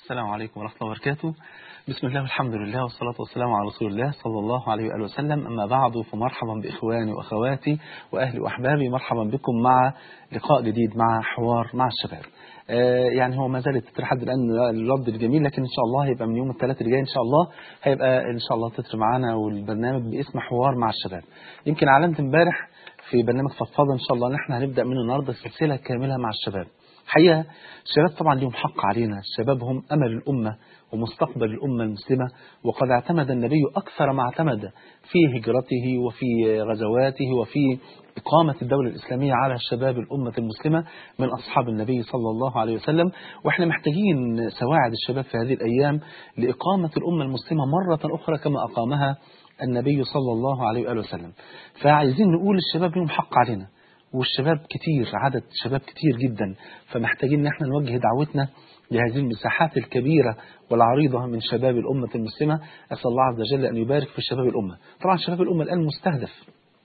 السلام عليكم ورحمة الله وبركاته بسم الله والحمد لله والصلاة والسلام على رسول الله صلى الله عليه وآله وسلم أما بعد فمرحبا بإخواني وأخواتي وأهلي وأحبابي مرحبا بكم مع لقاء جديد مع حوار مع الشباب آه يعني هو ما زالت لحد الآن الرد الجميل لكن إن شاء الله هيبقى من يوم الثلاث اللي جاي إن شاء الله هيبقى إن شاء الله تتر معانا والبرنامج باسم حوار مع الشباب يمكن علمت امبارح في برنامج فضفاضة إن شاء الله إن احنا هنبدأ من النهاردة سلسلة كاملة مع الشباب حقيقة الشباب طبعا لهم حق علينا الشباب هم أمل الأمة ومستقبل الأمة المسلمة وقد اعتمد النبي أكثر ما اعتمد في هجرته وفي غزواته وفي إقامة الدولة الإسلامية على شباب الأمة المسلمة من أصحاب النبي صلى الله عليه وسلم وإحنا محتاجين سواعد الشباب في هذه الأيام لإقامة الأمة المسلمة مرة أخرى كما أقامها النبي صلى الله عليه وآله وسلم فعايزين نقول الشباب لهم حق علينا والشباب كتير عدد شباب كتير جدا فمحتاجين ان احنا نوجه دعوتنا لهذه المساحات الكبيرة والعريضة من شباب الأمة المسلمة أسأل الله عز وجل أن يبارك في شباب الأمة طبعا شباب الأمة الآن مستهدف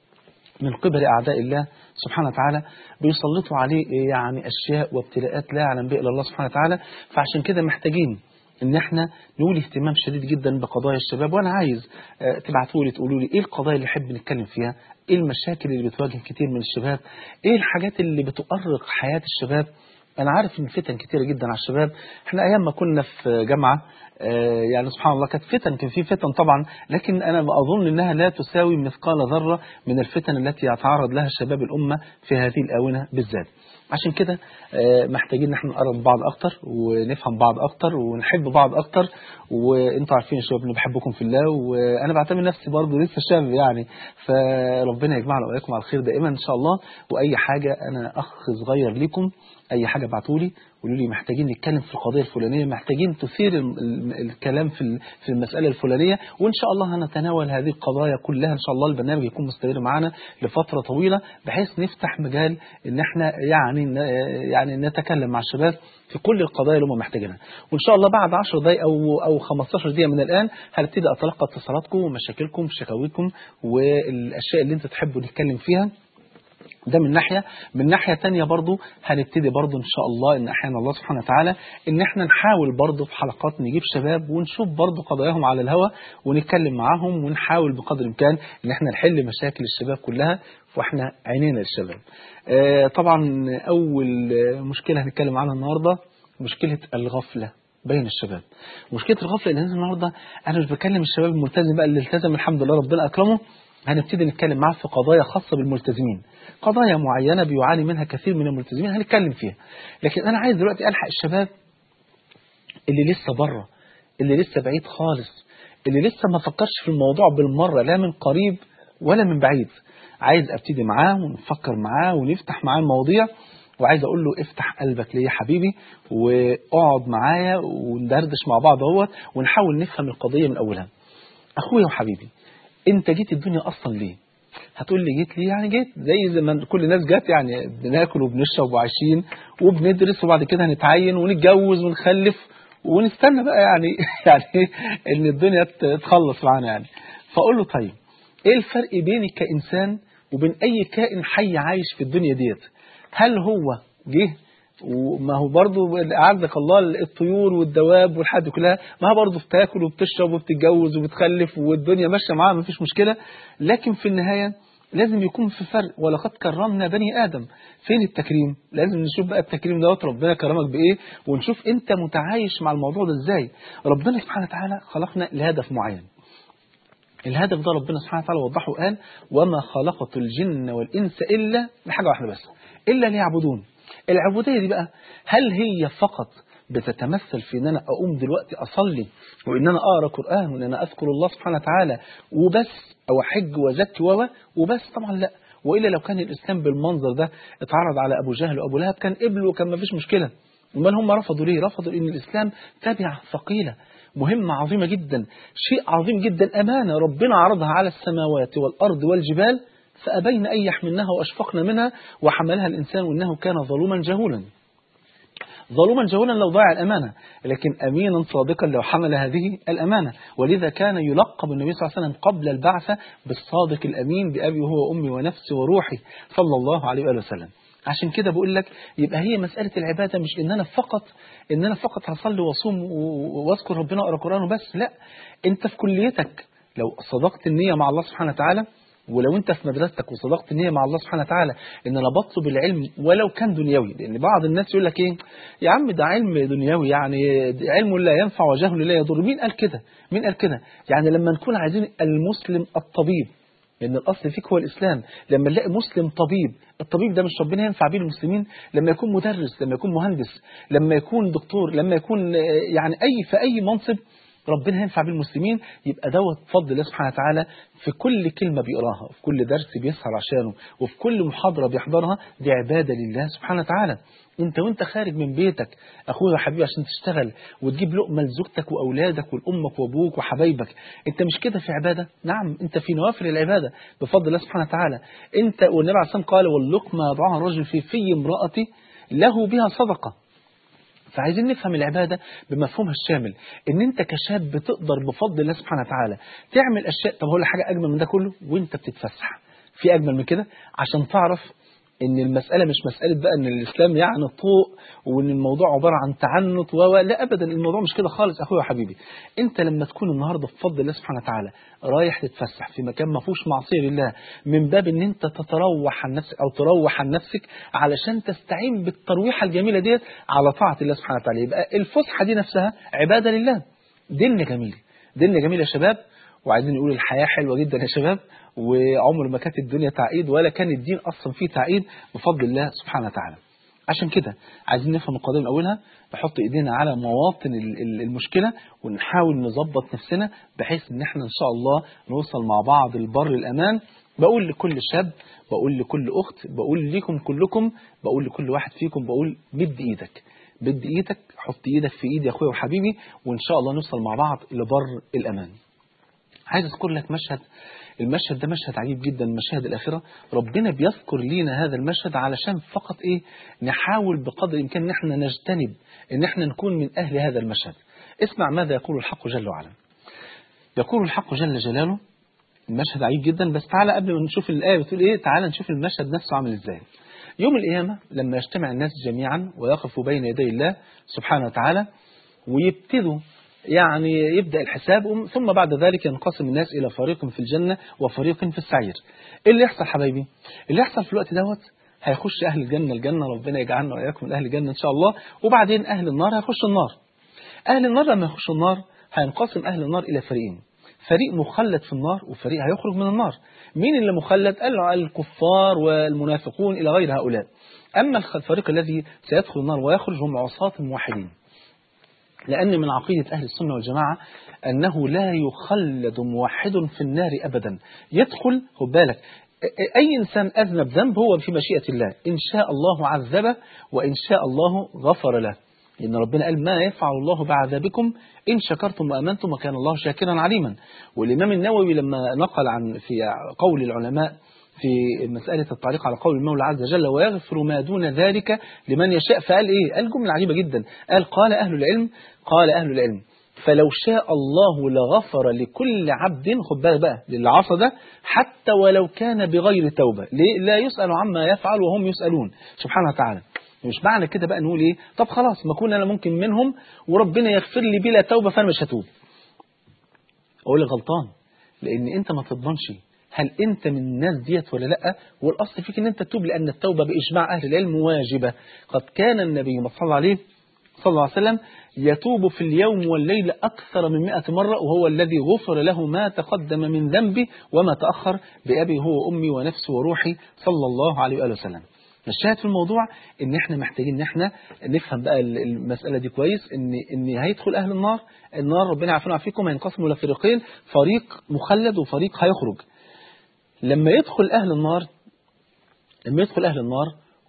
من قبل أعداء الله سبحانه وتعالى بيسلطوا عليه يعني أشياء وابتلاءات لا يعلم بها إلا الله سبحانه وتعالى فعشان كده محتاجين ان احنا نقول اهتمام شديد جدا بقضايا الشباب وانا عايز تبعتوا لي تقولوا لي ايه القضايا اللي نحب نتكلم فيها ايه المشاكل اللي بتواجه كتير من الشباب ايه الحاجات اللي بتؤرق حياة الشباب انا عارف ان فتن كتيرة جدا على الشباب احنا ايام ما كنا في جامعة يعني سبحان الله كانت فتن كان في فتن طبعا لكن انا اظن انها لا تساوي مثقال ذرة من الفتن التي يتعرض لها شباب الامة في هذه الاونة بالذات عشان كده محتاجين ان احنا نقرب بعض اكتر ونفهم بعض اكتر ونحب بعض اكتر وانتوا عارفين يا شباب اني بحبكم في الله وانا بعتبر نفسي برضه لسه شاب يعني فربنا يجمعنا واياكم على الخير دائما ان شاء الله واي حاجه انا اخ صغير ليكم اي حاجه ابعتوا لي قولوا لي محتاجين نتكلم في القضيه الفلانيه محتاجين تثير الكلام في في المساله الفلانيه وان شاء الله هنتناول هذه القضايا كلها ان شاء الله البرنامج يكون مستمر معانا لفتره طويله بحيث نفتح مجال ان احنا يعني يعني نتكلم مع الشباب في كل القضايا اللي هم محتاجينها وان شاء الله بعد 10 دقائق او او 15 دقيقه من الان هنبتدي اتلقى اتصالاتكم ومشاكلكم وشكاويكم والاشياء اللي انتوا تحبوا نتكلم فيها ده من ناحية من ناحية تانية برضو هنبتدي برضو إن شاء الله إن أحيانا الله سبحانه وتعالى إن إحنا نحاول برضو في حلقات نجيب شباب ونشوف برضو قضاياهم على الهوا ونتكلم معاهم ونحاول بقدر الإمكان إن إحنا نحل مشاكل الشباب كلها وإحنا عينينا للشباب آه طبعا أول مشكلة هنتكلم عنها النهاردة مشكلة الغفلة بين الشباب مشكلة الغفلة اللي النهاردة أنا مش بكلم الشباب الملتزم بقى اللي التزم الحمد لله ربنا أكرمه هنبتدي نتكلم معاه في قضايا خاصة بالملتزمين قضايا معينة بيعاني منها كثير من الملتزمين هنتكلم فيها لكن أنا عايز دلوقتي ألحق الشباب اللي لسه بره اللي لسه بعيد خالص اللي لسه ما فكرش في الموضوع بالمرة لا من قريب ولا من بعيد عايز أبتدي معاه ونفكر معاه ونفتح معاه المواضيع وعايز أقول له افتح قلبك ليه يا حبيبي واقعد معايا وندردش مع بعض اهوت ونحاول نفهم القضية من أولها أخويا وحبيبي انت جيت الدنيا اصلا ليه هتقول لي جيت ليه يعني جيت زي زي ما كل الناس جت يعني بناكل وبنشرب وعايشين وبندرس وبعد كده هنتعين ونتجوز ونخلف ونستنى بقى يعني يعني ان الدنيا تخلص معانا يعني فاقول له طيب ايه الفرق بيني كانسان وبين اي كائن حي عايش في الدنيا ديت هل هو جه وما هو برضه أعزك الله الطيور والدواب والحد كلها ما هو برضه بتاكل وبتشرب وبتتجوز وبتخلف والدنيا ماشيه معاها ما فيش مشكلة لكن في النهاية لازم يكون في فرق ولقد كرمنا بني آدم فين التكريم لازم نشوف بقى التكريم دوت ربنا كرمك بإيه ونشوف أنت متعايش مع الموضوع ده إزاي ربنا سبحانه وتعالى خلقنا لهدف معين الهدف ده ربنا سبحانه وتعالى وضحه قال وما خلقت الجن والإنس إلا لحاجة واحدة بس إلا ليعبدون العبودية دي بقى هل هي فقط بتتمثل في ان انا اقوم دلوقتي اصلي وان انا اقرا قران وان انا اذكر الله سبحانه وتعالى وبس او احج وازكي وبس طبعا لا والا لو كان الاسلام بالمنظر ده اتعرض على ابو جهل وابو لهب كان قبلوا وكان ما فيش مشكله امال هم رفضوا ليه رفضوا ان الاسلام تبعه ثقيله مهمة عظيمة جدا شيء عظيم جدا أمانة ربنا عرضها على السماوات والأرض والجبال فأبين أن يحملنها وأشفقن منها وحملها الإنسان وإنه كان ظلوما جهولا ظلوما جهولا لو ضاع الأمانة لكن أمينا صادقا لو حمل هذه الأمانة ولذا كان يلقب النبي صلى الله عليه وسلم قبل البعثة بالصادق الأمين بأبي هو أمي ونفسي وروحي صلى الله عليه وآله وسلم عشان كده بقول لك يبقى هي مسألة العبادة مش إن أنا فقط إن أنا فقط هصلي وأصوم و- وأذكر ربنا وأقرأ قرآن وبس لا أنت في كليتك لو صدقت النية مع الله سبحانه وتعالى ولو انت في مدرستك وصدقت النية مع الله سبحانه وتعالى ان انا بطلب العلم ولو كان دنيوي لان بعض الناس يقول لك ايه يا عم ده علم دنيوي يعني ده علم لا ينفع وجهل لا يضر مين قال كده مين قال كده يعني لما نكون عايزين المسلم الطبيب لأن الأصل فيك هو الإسلام لما نلاقي مسلم طبيب الطبيب ده مش ربنا ينفع بيه المسلمين لما يكون مدرس لما يكون مهندس لما يكون دكتور لما يكون آه، يعني أي في أي منصب ربنا ينفع بيه المسلمين يبقى دوت فضل الله سبحانه وتعالى في كل كلمة بيقراها وفي كل درس بيسهر عشانه وفي كل محاضرة بيحضرها دي عبادة لله سبحانه وتعالى انت وانت خارج من بيتك اخويا وحبيبي عشان تشتغل وتجيب لقمة لزوجتك واولادك ولامك وابوك وحبايبك انت مش كده في عبادة نعم انت في نوافل العبادة بفضل الله سبحانه وتعالى انت والنبي عليه الصلاة والسلام قال واللقمة يضعها الرجل في في امرأتي له بها صدقة فعايزين نفهم العبادة بمفهومها الشامل ان انت كشاب بتقدر بفضل الله سبحانه وتعالى تعمل اشياء طب هقول لك حاجة اجمل من ده كله وانت بتتفسح في اجمل من كده عشان تعرف ان المسألة مش مسألة بقى ان الاسلام يعني طوق وان الموضوع عبارة عن تعنت و لا ابدا الموضوع مش كده خالص اخويا وحبيبي انت لما تكون النهاردة بفضل الله سبحانه وتعالى رايح تتفسح في مكان ما فيهوش معصية لله من باب ان انت تتروح عن نفسك او تروح عن نفسك علشان تستعين بالترويحة الجميلة ديت على طاعة الله سبحانه وتعالى يبقى الفسحة دي نفسها عبادة لله ديننا جميل ديننا جميل يا شباب وعايزين نقول الحياة حلوة جدا يا شباب وعمر ما كانت الدنيا تعقيد ولا كان الدين أصلا فيه تعقيد بفضل الله سبحانه وتعالى عشان كده عايزين نفهم القضية من أولها نحط إيدينا على مواطن ال- ال- المشكلة ونحاول نظبط نفسنا بحيث إن احنا إن شاء الله نوصل مع بعض البر الأمان بقول لكل شاب بقول لكل أخت بقول لكم كلكم بقول لكل واحد فيكم بقول مد إيدك مد إيدك حط إيدك في إيدي يا أخويا وحبيبي وإن شاء الله نوصل مع بعض لبر الأمان عايز اذكر لك مشهد المشهد ده مشهد عجيب جدا من مشاهد الآخرة ربنا بيذكر لينا هذا المشهد علشان فقط إيه نحاول بقدر الإمكان إن احنا نجتنب إن احنا نكون من أهل هذا المشهد اسمع ماذا يقول الحق جل وعلا يقول الحق جل جلاله المشهد عجيب جدا بس تعالى قبل ما نشوف الآية بتقول إيه تعالى نشوف المشهد نفسه عامل إزاي يوم القيامة لما يجتمع الناس جميعا ويقفوا بين يدي الله سبحانه وتعالى ويبتدوا يعني يبدأ الحساب ثم بعد ذلك ينقسم الناس إلى فريق في الجنة وفريق في السعير إيه اللي يحصل حبايبي اللي يحصل في الوقت دوت هيخش أهل الجنة الجنة ربنا يجعلنا وإياكم من أهل الجنة إن شاء الله وبعدين أهل النار هيخشوا النار أهل النار لما يخشوا النار هينقسم أهل النار إلى فريقين فريق مخلد في النار وفريق هيخرج من النار مين اللي مخلد قال له الكفار والمنافقون إلى غير هؤلاء أما الفريق الذي سيدخل النار ويخرج هم عصاة الموحدين لأن من عقيدة أهل السنة والجماعة أنه لا يخلد موحد في النار أبدا يدخل خد بالك أي إنسان أذنب ذنب هو في مشيئة الله إن شاء الله عذبه وإن شاء الله غفر له لأن ربنا قال ما يفعل الله بعذابكم إن شكرتم وأمنتم وكان الله شاكرا عليما والإمام النووي لما نقل عن في قول العلماء في مسألة التعليق على قول المولى عز وجل ويغفر ما دون ذلك لمن يشاء فقال إيه قال جملة عجيبة جدا قال قال أهل العلم قال أهل العلم فلو شاء الله لغفر لكل عبد خد بالك بقى للي عصى ده حتى ولو كان بغير توبة ليه لا يسأل عما يفعل وهم يسألون سبحانه وتعالى مش معنى كده بقى نقول ايه طب خلاص ما كنا انا ممكن منهم وربنا يغفر لي بلا توبة فانا مش هتوب اقول لك غلطان لان انت ما تضمنش هل انت من الناس ديت ولا لا والاصل فيك ان انت تتوب لان التوبة باجماع اهل العلم واجبة قد كان النبي ما صلى عليه صلى الله عليه وسلم يتوب في اليوم والليل أكثر من مئة مرة وهو الذي غفر له ما تقدم من ذنبي وما تأخر بأبي هو أمي ونفسي وروحي صلى الله عليه وآله وسلم الشاهد في الموضوع ان احنا محتاجين ان احنا نفهم بقى المسألة دي كويس ان ان هيدخل اهل النار النار ربنا يعافينا ويعافيكم هينقسموا الى فريقين فريق مخلد وفريق هيخرج لما يدخل اهل النار لما يدخل اهل النار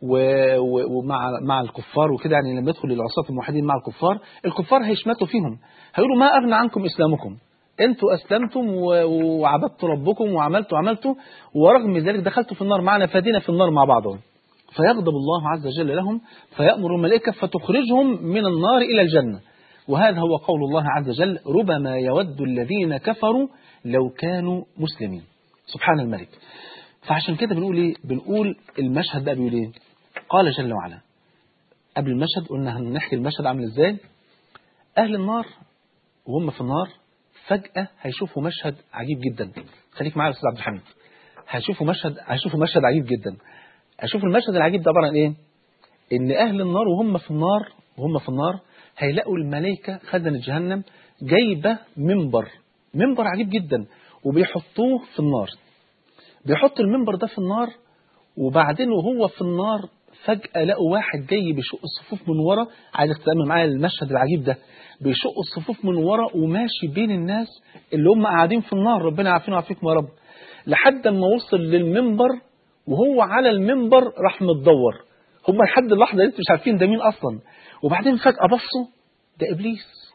ومع مع الكفار وكده يعني لما يدخل العصاة الموحدين مع الكفار الكفار هيشمتوا فيهم هيقولوا ما أغنى عنكم إسلامكم انتوا أسلمتم وعبدتوا ربكم وعملتوا عملتوا ورغم ذلك دخلتوا في النار معنا فدينا في النار مع بعضهم فيغضب الله عز وجل لهم فيأمر الملائكة فتخرجهم من النار إلى الجنة وهذا هو قول الله عز وجل ربما يود الذين كفروا لو كانوا مسلمين سبحان الملك فعشان كده بنقول ايه بنقول المشهد ده بيقول ايه قال جل وعلا قبل المشهد قلنا هنحكي المشهد عامل ازاي أهل النار وهم في النار فجأة هيشوفوا مشهد عجيب جدا خليك معايا يا أستاذ عبد الحميد هيشوفوا مشهد هيشوفوا مشهد عجيب جدا هيشوفوا المشهد العجيب ده عبارة عن إيه؟ إن أهل النار وهم في النار وهم في النار هيلاقوا الملائكة خزنة جهنم جايبة منبر منبر عجيب جدا وبيحطوه في النار بيحطوا المنبر ده في النار وبعدين وهو في النار فجأة لقوا واحد جاي بيشق الصفوف من ورا عايزك تتأمل معايا المشهد العجيب ده بيشق الصفوف من ورا وماشي بين الناس اللي هم قاعدين في النار ربنا يعافينا ويعافيكم يا رب لحد ما وصل للمنبر وهو على المنبر راح متدور هم لحد اللحظة دي مش عارفين ده مين أصلا وبعدين فجأة بصوا ده إبليس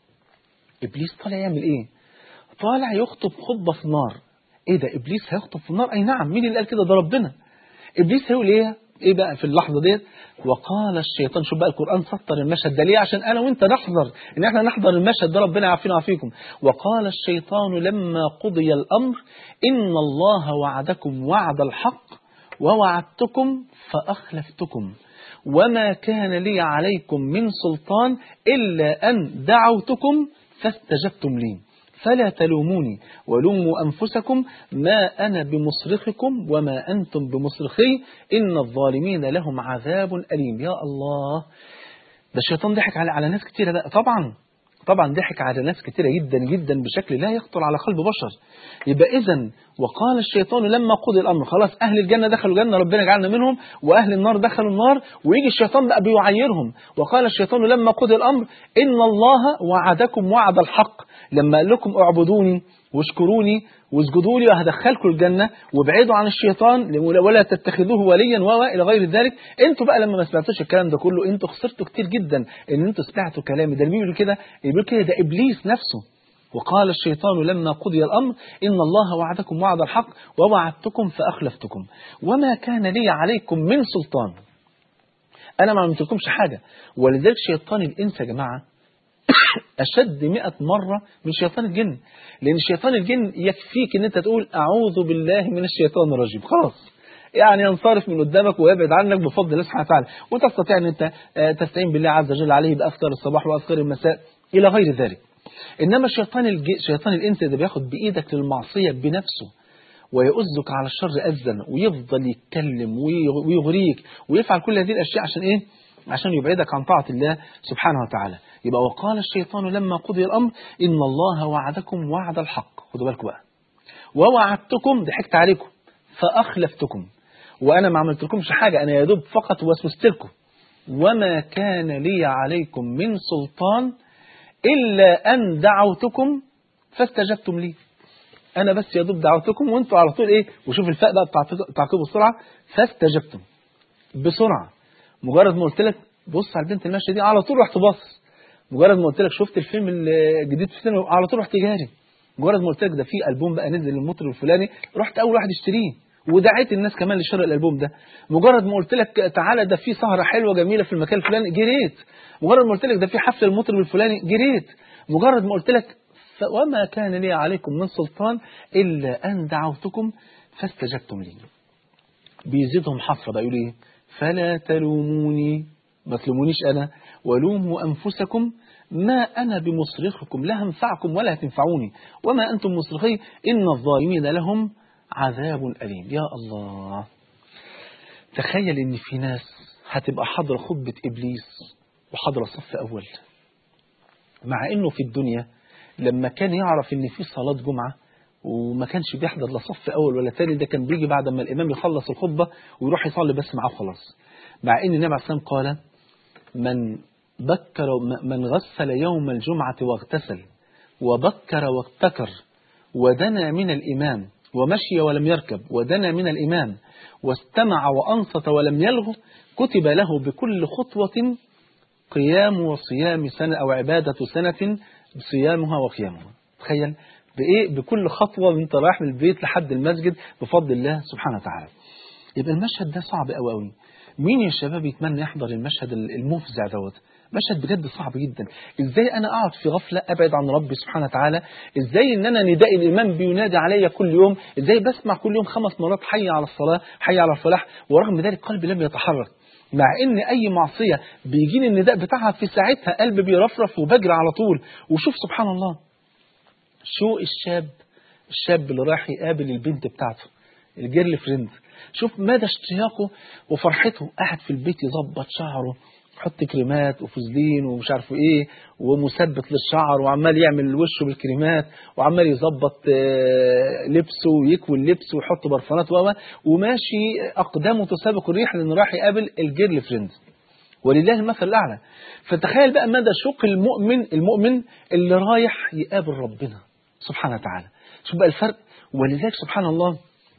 إبليس طالع يعمل إيه طالع يخطب خطبة في النار إيه ده إبليس هيخطب في النار أي نعم مين اللي قال كده ده ربنا إبليس هيقول إيه ايه بقى في اللحظة ديت وقال الشيطان شوف بقى القرآن سطر المشهد ده ليه عشان انا وانت نحضر ان احنا نحضر المشهد ده ربنا يعافينا ويعافيكم وقال الشيطان لما قضي الامر ان الله وعدكم وعد الحق ووعدتكم فاخلفتكم وما كان لي عليكم من سلطان الا ان دعوتكم فاستجبتم لي فلا تلوموني ولوموا أنفسكم ما أنا بمصرخكم وما أنتم بمصرخي إن الظالمين لهم عذاب أليم يا الله ده الشيطان ضحك على على ناس كتيرة بقى طبعا طبعا ضحك على ناس كتيرة جدا جدا بشكل لا يخطر على قلب بشر يبقى إذا وقال الشيطان لما قضي الأمر خلاص أهل الجنة دخلوا جنة ربنا جعلنا منهم وأهل النار دخلوا النار ويجي الشيطان بقى بيعيرهم وقال الشيطان لما قضي الأمر إن الله وعدكم وعد الحق لما قال لكم اعبدوني واشكروني واسجدوا لي وهدخلكم الجنة وابعدوا عن الشيطان ولا تتخذوه وليا و الى غير ذلك انتوا بقى لما ما سمعتوش الكلام ده كله انتوا خسرتوا كتير جدا ان انتوا سمعتوا كلامي ده اللي بيقول كده بيقول كده ده ابليس نفسه وقال الشيطان لما قضي الأمر إن الله وعدكم وعد الحق ووعدتكم فأخلفتكم وما كان لي عليكم من سلطان أنا ما عملتلكمش حاجة ولذلك شيطان الإنس يا جماعة أشد مئة مرة من شيطان الجن لأن شيطان الجن يكفيك أن أنت تقول أعوذ بالله من الشيطان الرجيم خلاص يعني ينصرف من قدامك ويبعد عنك بفضل الله سبحانه وتعالى وتستطيع أن أنت تستعين بالله عز وجل عليه بأذكار الصباح وأذكار المساء إلى غير ذلك إنما شيطان الج... شيطان الإنس ده بياخد بإيدك للمعصية بنفسه ويؤذك على الشر أذن ويفضل يتكلم ويغريك ويفعل كل هذه الأشياء عشان إيه؟ عشان يبعدك عن طاعة الله سبحانه وتعالى يبقى وقال الشيطان لما قضي الأمر إن الله وعدكم وعد الحق خدوا بالكم بقى ووعدتكم ضحكت عليكم فأخلفتكم وأنا ما عملت لكمش حاجة أنا يا دوب فقط وسوست لكم وما كان لي عليكم من سلطان إلا أن دعوتكم فاستجبتم لي أنا بس يا دوب دعوتكم وانتوا على طول إيه وشوف الفاء بقى تعقبوا بسرعة فاستجبتم بسرعة مجرد ما قلت لك بص على البنت الماشية دي على طول رحت باص مجرد ما قلت لك شفت الفيلم الجديد في السينما على طول رحت جاري مجرد ما قلت لك ده في ألبوم بقى نزل للمطرب الفلاني رحت أول واحد اشتريه ودعيت الناس كمان لشراء الألبوم ده مجرد ما قلت لك تعالى ده في سهرة حلوة جميلة في المكان الفلاني جريت مجرد ما قلت لك ده في حفل المطرب الفلاني جريت مجرد ما قلت لك وما كان لي عليكم من سلطان إلا أن دعوتكم فاستجبتم لي بيزيدهم حفرة بقى يقول إيه فلا تلوموني ما تلومونيش أنا ولوموا أنفسكم ما أنا بمصرخكم لا هنفعكم ولا هتنفعوني وما أنتم مصرخي إن الظالمين لهم عذاب أليم يا الله تخيل إن في ناس هتبقى حاضرة خطبة إبليس وحاضرة صف أول مع إنه في الدنيا لما كان يعرف إن في صلاة جمعة وما كانش بيحضر لا صف أول ولا تاني ده كان بيجي بعد ما الإمام يخلص الخطبة ويروح يصلي بس معاه خلاص مع إن النبي عليه الصلاة قال من بكر من غسل يوم الجمعة واغتسل وبكر وابتكر ودنا من الإمام ومشي ولم يركب ودنا من الإمام واستمع وأنصت ولم يلغ كتب له بكل خطوة قيام وصيام سنة أو عبادة سنة صيامها وقيامها تخيل بإيه بكل خطوة وانت رايح من البيت لحد المسجد بفضل الله سبحانه وتعالى يبقى المشهد ده صعب قوي قوي مين يا شباب يتمنى يحضر المشهد المفزع دوت مشهد بجد صعب جدا ازاي انا اقعد في غفلة ابعد عن ربي سبحانه وتعالى ازاي ان انا نداء الامام بينادي عليا كل يوم ازاي بسمع كل يوم خمس مرات حي على الصلاة حي على الفلاح ورغم ذلك قلبي لم يتحرك مع ان اي معصيه بيجيني النداء بتاعها في ساعتها قلبي بيرفرف وبجري على طول وشوف سبحان الله شو الشاب الشاب اللي راح يقابل البنت بتاعته الجيرل فريند شوف مدى اشتياقه وفرحته قاعد في البيت يظبط شعره يحط كريمات وفوزلين ومش عارف ايه ومثبت للشعر وعمال يعمل وشه بالكريمات وعمال يظبط آه، لبسه ويكوي اللبس ويحط برفانات و وماشي اقدامه تسابق الريح لانه راح يقابل الجيرل فريند ولله المثل الاعلى فتخيل بقى مدى شوق المؤمن المؤمن اللي رايح يقابل ربنا سبحانه وتعالى شوف بقى الفرق ولذلك سبحان الله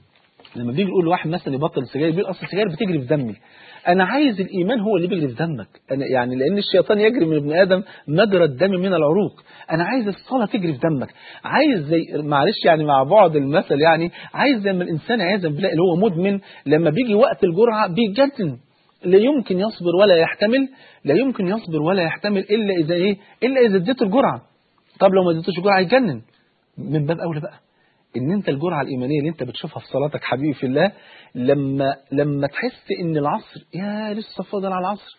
لما بيجي يقول لواحد مثلا يبطل السجاير بيقول اصل السجاير بتجري في دمي انا عايز الايمان هو اللي بيجري في دمك أنا يعني لان الشيطان يجري من ابن ادم مجرى الدم من العروق انا عايز الصلاه تجري في دمك عايز زي معلش يعني مع بعض المثل يعني عايز زي ما الانسان عايز بالله اللي هو مدمن لما بيجي وقت الجرعه بيتجنن لا يمكن يصبر ولا يحتمل لا يمكن يصبر ولا يحتمل الا اذا ايه الا اذا اديته الجرعه طب لو ما اديتوش الجرعه هيتجنن من باب اولى بقى ان انت الجرعه الايمانيه اللي انت بتشوفها في صلاتك حبيبي في الله لما لما تحس ان العصر يا لسه فاضل على العصر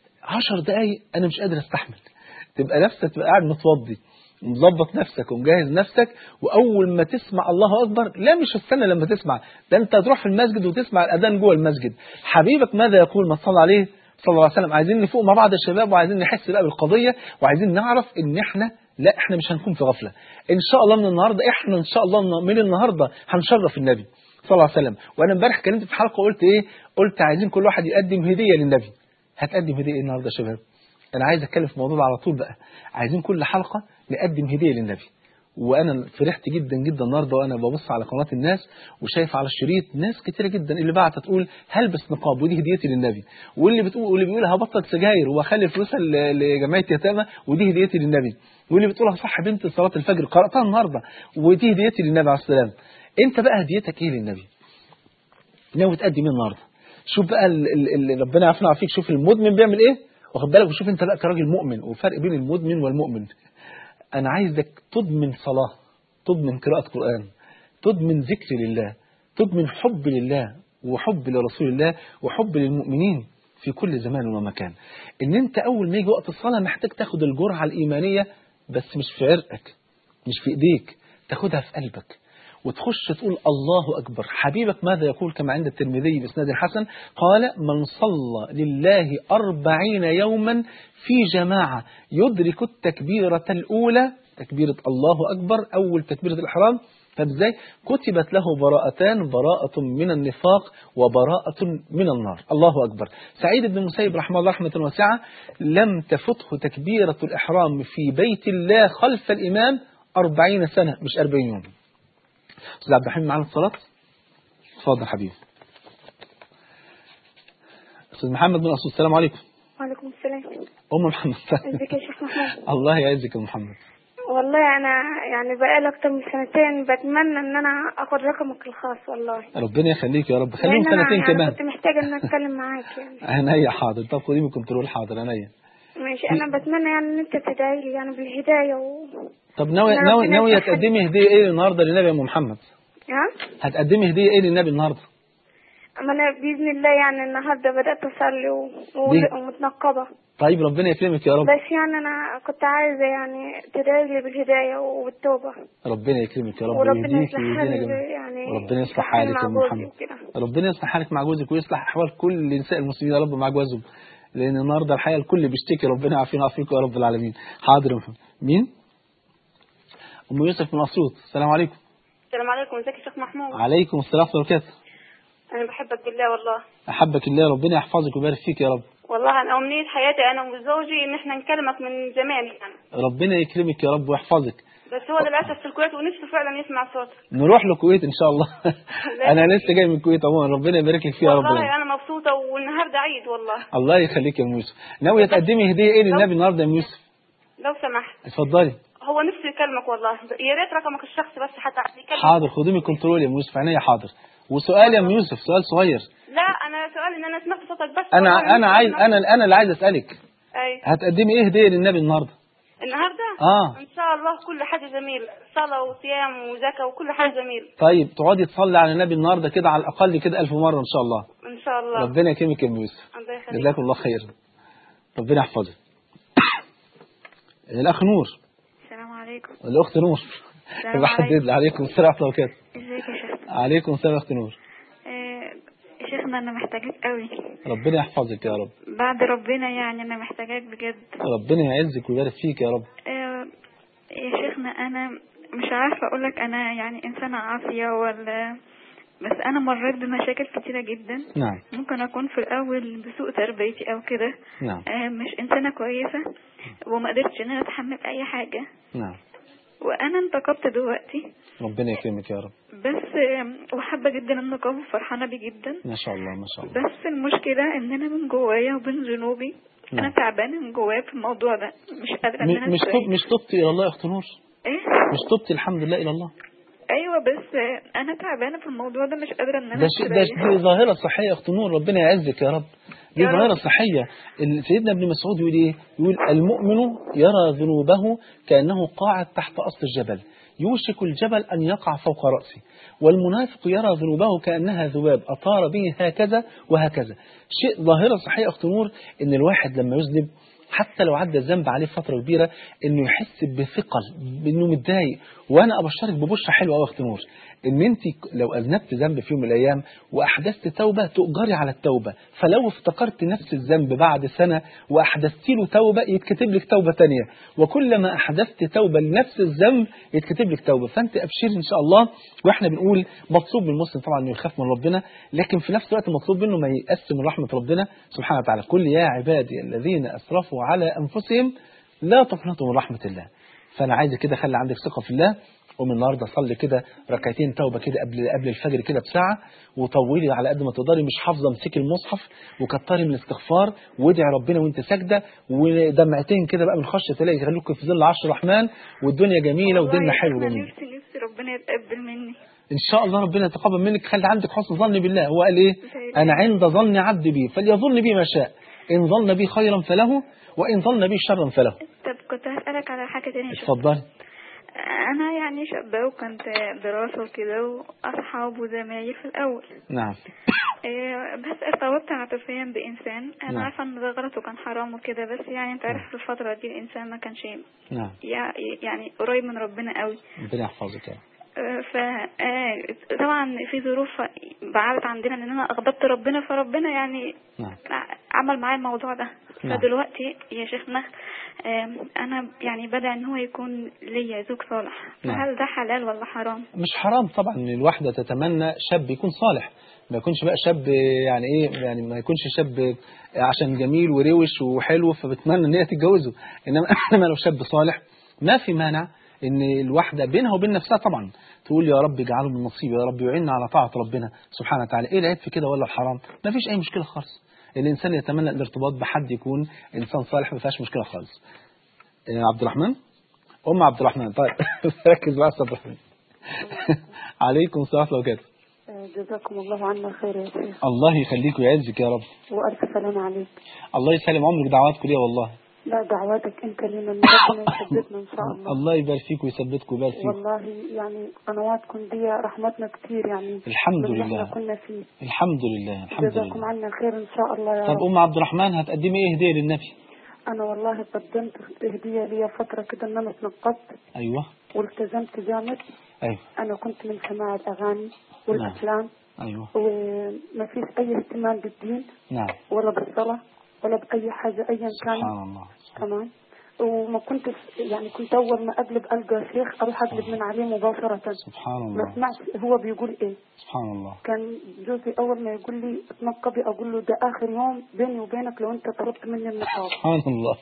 عشر دقايق انا مش قادر استحمل تبقى نفسك تبقى قاعد متوضي مظبط نفسك ومجهز نفسك واول ما تسمع الله اكبر لا مش هتستنى لما تسمع ده انت تروح في المسجد وتسمع الاذان جوه المسجد حبيبك ماذا يقول ما صلى عليه صلى الله عليه وسلم عايزين نفوق مع بعض يا شباب وعايزين نحس بقى بالقضيه وعايزين نعرف ان احنا لا احنا مش هنكون في غفله ان شاء الله من النهارده احنا ان شاء الله من النهارده هنشرف النبي صلى الله عليه وسلم وانا امبارح اتكلمت في حلقه قلت ايه قلت عايزين كل واحد يقدم هديه للنبي هتقدم هديه ايه النهارده يا شباب انا عايز اتكلم في الموضوع ده على طول بقى عايزين كل حلقه نقدم هديه للنبي وانا فرحت جدا جدا النهارده وانا ببص على قناه الناس وشايف على الشريط ناس كتيره جدا اللي بعت تقول هلبس نقاب ودي هديتي للنبي واللي بتقول واللي بيقول هبطل سجاير واخلي فلوسها ل- لجمعيه يتامى ودي هديتي للنبي واللي بتقول هصح بنت صلاه الفجر قراتها النهارده ودي هديتي للنبي عليه السلام انت بقى هديتك ايه للنبي ناوي تقدم ايه النهارده شوف بقى ال- ال- اللي ربنا يعافينا ويعافيك شوف المدمن بيعمل ايه واخد بالك وشوف انت بقى كراجل مؤمن وفرق بين المدمن والمؤمن انا عايزك تضمن صلاه تضمن قراءه قران تضمن ذكر لله تضمن حب لله وحب لرسول الله وحب للمؤمنين في كل زمان ومكان ان انت اول ما يجي وقت الصلاه محتاج تاخد الجرعه الايمانيه بس مش في عرقك مش في ايديك تاخدها في قلبك وتخش تقول الله أكبر حبيبك ماذا يقول كما عند الترمذي بإسناد حسن قال من صلى لله أربعين يوما في جماعة يدرك التكبيرة الأولى تكبيرة الله أكبر أول تكبيرة الإحرام فازاي كتبت له براءتان براءة من النفاق وبراءة من النار الله أكبر سعيد بن المسيب رحمه الله رحمة واسعة لم تفته تكبيرة الإحرام في بيت الله خلف الإمام أربعين سنة مش أربعين يوم أستاذ عبد الرحيم معانا الصلاة اتفضل حبيبي أستاذ محمد بن أسود السلام عليكم وعليكم السلام أم محمد ازيك يا شيخ محمود الله يعزك يا محمد والله انا يعني بقالي اكتر من سنتين بتمنى ان انا اخد رقمك الخاص والله ربنا يخليك يا رب خليهم لأن أنا سنتين يعني كمان كنت محتاجه ان اتكلم معاك يعني عينيا حاضر طب خدي من كنترول حاضر عينيا ماشي انا بتمنى يعني ان انت تدعي لي يعني بالهدايه و طب ناوي أنا ناوي ربنا ناوية يفتح لي. تقدمي هدية إيه النهاردة للنبي يا أم محمد ها هتقدمي هدية إيه للنبي النهاردة اما انا باذن الله يعني النهارده بدات اصلي و... و... دي. ومتنقبه طيب ربنا يكرمك يا رب بس يعني انا كنت عايزه يعني تدعي لي بالهدايه وبالتوبه ربنا يكرمك يا رب وربنا ويهديك يصلح ويهدينا حالي جميعا يعني وربنا يصلح يصلح حالي حالك يا مع أم جوزي محمد وكده. ربنا يصلح حالك مع جوزك ويصلح أحوال كل نساء المسلمين يا رب مع جوازهم لأن النهاردة الحقيقة الكل بيشتكي ربنا يعافينا ويعافيكم يا رب العالمين حاضر يا محمد مين؟ أم يوسف من أسيوط السلام عليكم السلام عليكم ازيك يا شيخ محمود عليكم السلام ورحمة الله وبركاته انا بحبك بالله والله أحبك الله ربنا يحفظك ويبارك فيك يا رب والله انا امنيه حياتي انا وزوجي ان احنا نكلمك من زمان يعني ربنا يكرمك يا رب ويحفظك بس هو للاسف في الكويت ونفسه فعلا يسمع صوتك نروح للكويت ان شاء الله انا لسه جاي من الكويت عموما ربنا يبارك لك فيها يا رب والله العالمين. انا مبسوطه والنهارده عيد والله الله يخليك يا ام يوسف ناويه تقدمي هديه ايه للنبي النهارده يا ام يوسف لو سمحت اتفضلي هو نفسه يكلمك والله يا ريت رقمك الشخصي بس حتى يكلمك حاضر خدي من كنترول يا ام يوسف عينيا حاضر وسؤال يا ام يوسف سؤال صغير لا انا سؤالي ان انا سمعت صوتك بس انا والله انا عايز انا انا اللي عايز اسالك اي هتقدمي ايه هديه للنبي النهارده النهارده اه ان شاء الله كل حاجه جميله صلاه وصيام وزكاه وكل حاجه جميله طيب تقعدي تصلي على النبي النهارده كده على الاقل كده ألف مره ان شاء الله ان شاء الله ربنا يكرمك يا ام يوسف الله يخليك جزاكم الله خير ربنا يحفظك الاخ نور السلام عليكم الاخت نور السلام بحدد عليكم السلام ورحمه الله وبركاته ازيك يا شيخ عليكم السلام يا اخت نور يا شيخنا انا محتاجاك قوي ربنا يحفظك يا رب بعد ربنا يعني انا محتاجاك بجد ربنا يعزك ويبارك فيك يا رب آه، يا شيخنا انا مش عارفه اقولك انا يعني انسانه عاصيه ولا بس انا مريت بمشاكل كتيره جدا نعم ممكن اكون في الاول بسوء تربيتي او كده نعم آه، مش انسانه كويسه وما قدرتش ان انا اتحمل اي حاجه نعم وانا انتقبت دلوقتي ربنا يكرمك يا رب بس آه، وحابه جدا النقاب وفرحانه بيه جدا ما شاء الله ما شاء الله بس المشكله ان انا من جوايا وبين ذنوبي انا نعم. تعبانه من جوايا في الموضوع ده مش قادره ان انا م- مش أستوعب. طب مش تبتي الى الله يا اخت نور ايه مش تبتي الحمد لله الى الله ايوه بس آه، انا تعبانه في الموضوع ده مش قادره ان انا ده شيء ده أستريح. دي ظاهره صحيه يا اخت نور ربنا يعزك يا رب دي يا رب. ظاهره صحيه ال- سيدنا ابن مسعود يقول ايه يقول المؤمن يرى ذنوبه كانه قاعد تحت اصل الجبل يوشك الجبل ان يقع فوق راسه والمنافق يرى ذنوبه كانها ذباب اطار به هكذا وهكذا شيء ظاهره صحيه يا اخت نور ان الواحد لما يذنب حتى لو عدى الذنب عليه فتره كبيره انه يحس بثقل بانه متضايق وانا ابشرك ببشره حلوه قوي يا اخت نور ان انت لو اذنبت ذنب في يوم من الايام واحدثت توبه تؤجري على التوبه فلو افتكرت نفس الذنب بعد سنه واحدثت له توبه يتكتب لك توبه ثانيه وكلما احدثت توبه لنفس الذنب يتكتب لك توبه فانت ابشري ان شاء الله واحنا بنقول مطلوب من المسلم طبعا انه يخاف من ربنا لكن في نفس الوقت مطلوب منه ما ييأس من رحمه ربنا سبحانه وتعالى قل يا عبادي الذين اسرفوا على انفسهم لا تقنطوا من رحمه الله فانا عايز كده خلي عندك ثقه في الله قوم النهارده صلي كده ركعتين توبه كده قبل قبل الفجر كده بساعه وطولي على قد ما تقدري مش حافظه امسكي المصحف وكتري من الاستغفار وادعي ربنا وانت ساجده ودمعتين كده بقى من خشيه الله يخليك في ظل عرش الرحمن والدنيا جميله والله وديننا يا حلو شيخنا جميل نفسي نفسي ربنا يتقبل مني ان شاء الله ربنا يتقبل منك خلي عندك حسن ظن بالله هو قال ايه انا عند ظن عبدي بي فليظن بي ما شاء ان ظن بي خيرا فله وان ظن بي شرا فله طب كنت هسألك على حاجة تانية يا شيخ. اتفضلي أنا يعني شابة وكنت دراسة وكده وأصحاب وزمايل في الأول نعم إيه، بس ارتبطت عاطفيا بإنسان أنا نعم. عارفة إن ده غلط وكان حرام وكده بس يعني أنت عارف في الفترة دي الإنسان ما كانش نعم يع- يعني قريب من ربنا قوي ربنا يحفظك يا رب. ف آه، طبعا في ظروف بعدت عندنا ان انا اغضبت ربنا فربنا يعني نعم عمل معايا الموضوع ده نعم. فدلوقتي يا شيخنا آم، انا يعني بدأ ان هو يكون ليا زوج صالح نعم. فهل ده حلال ولا حرام مش حرام طبعا ان الواحده تتمنى شاب يكون صالح ما يكونش بقى شاب يعني ايه يعني ما يكونش شاب عشان جميل وروش وحلو فبتمنى ان هي تتجوزه انما انما لو شاب صالح ما في مانع ان الواحده بينها وبين نفسها طبعا تقول يا رب اجعله من نصيبي يا رب يعيننا على طاعه ربنا سبحانه وتعالى ايه العيب في كده ولا الحرام ما فيش اي مشكله خالص الانسان يتمنى الارتباط بحد يكون انسان صالح ما فيهاش مشكله خالص إيه، عبد الرحمن ام عبد الرحمن طيب ركز بقى يا أستاذ عبد الرحمن عليكم السلام ورحمه الله وبركاته جزاكم الله عنا خير يا شيخ الله يخليك ويعزك يا رب وألف سلام عليك الله يسلم عمرك دعواتكم ليا والله لا دعواتك أنت لنا إن ربنا يثبتنا إن شاء الله الله يبارك فيك ويثبتك ويبارك فيك والله يعني قنواتكم دي رحمتنا كتير يعني الحمد من اللي لله. احنا كنا فيه الحمد لله الحمد جزاكم لله عنا خير إن شاء الله يا طب رب ام عبد الرحمن هتقدمي ايه هديه للنبي أنا والله قدمت هدية ليا فترة كده إن أنا اتنقبت ايوه والتزمت جامد ايوه أنا كنت من سماع الأغاني والأفلام ايوه وما فيش أي اهتمام بالدين نعم ولا بالصلاة ولا بأي حاجة أيا كان سبحان الله تمام وما كنتش يعني كنت اول ما اقلب القى شيخ اروح اقلب من عليه مباشره سبحان ما الله سمعت هو بيقول ايه سبحان الله كان جوزي اول ما يقول لي اتنقبي اقول له ده اخر يوم بيني وبينك لو انت طلبت مني النقاب سبحان الله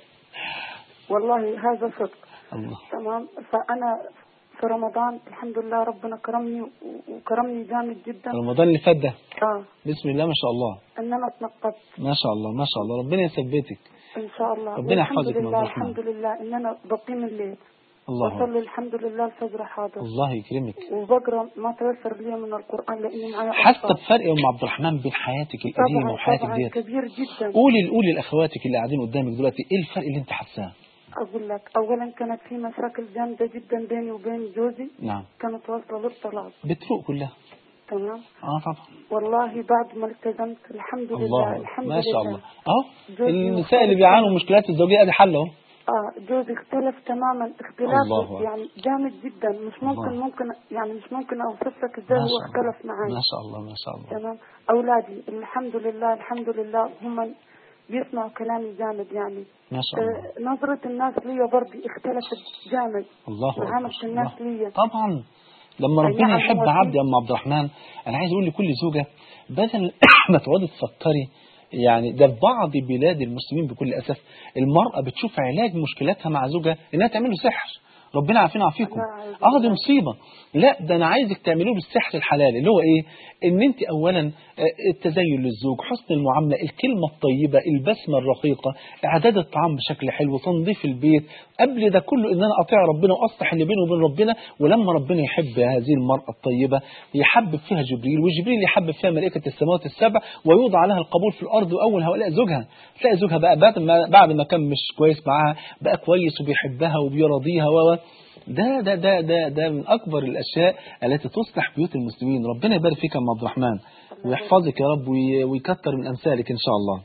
والله هذا صدق الله تمام فانا في رمضان الحمد لله ربنا كرمني و- وكرمني جامد جدا رمضان اللي فات ده اه بسم الله ما شاء الله ان انا اتنقبت ما شاء الله ما شاء الله ربنا يثبتك ان شاء الله ربنا والحمد يحفظك من لله الرحمن. الحمد لله ان انا بقيم الليل الله بصلي الحمد لله الفجر حاضر الله يكرمك وبقرا ما تيسر لي من القران لاني معايا حاسه أطفال. بفرق يا ام عبد الرحمن بين حياتك القديمه طبعا وحياتك طبعا ديت كبير جدا قولي قولي لاخواتك اللي قاعدين قدامك دلوقتي ايه الفرق اللي انت حاساه اقول لك اولا كانت في مشاكل جامده جدا بيني وبين جوزي نعم كانت واصله للطلاق بتروق كلها تمام اه طبعا والله بعد ما التزمت الحمد لله الله الحمد ما شاء لله الله اهو جوزي النساء اللي بيعانوا من مشكلات الزوجيه ادي حل اهو اه جوزي اختلف تماما الله اختلاف أكبر. يعني جامد جدا مش ممكن الله. ممكن يعني مش ممكن اوصف لك ازاي ما هو شاء الله اختلف معي ما شاء الله ما شاء الله تمام اولادي الحمد لله الحمد لله هم بيسمعوا كلامي جامد يعني ما شاء الله آه، نظرة الناس ليا برضه اختلفت جامد الله اكبر معاملة الناس الله. ليا طبعا لما أي ربنا نعم، يحب هو في- عبد يا ام عبد الرحمن انا عايز اقول لكل زوجه بدل ما تقعدي تفكري يعني ده في بعض بلاد المسلمين بكل اسف المراه بتشوف علاج مشكلاتها مع زوجها انها تعمل له سحر ربنا عافينا وعافيكم الله عز اه دي وجل. مصيبه لا ده انا عايزك تعملوه بالسحر الحلال اللي هو ايه ان انت اولا آه، التزين للزوج حسن المعامله الكلمه الطيبه البسمه الرقيقه اعداد الطعام بشكل حلو تنظيف البيت قبل ده كله ان انا اطيع ربنا واصلح اللي بيني وبين ربنا ولما ربنا يحب هذه المراه الطيبه يحبب فيها جبريل وجبريل يحبب فيها ملائكه السماوات السبع ويوضع لها القبول في الارض واول هؤلاء زوجها تلاقي زوجها بقى بعد ما بعد ما كان مش كويس معاها بقى كويس وبيحبها وبيرضيها و و- ده ده ده ده ده من اكبر الاشياء التي تصلح بيوت المسلمين ربنا يبارك فيك يا ام عبد الرحمن ويحفظك يا رب وي- ويكتر من امثالك ان شاء الله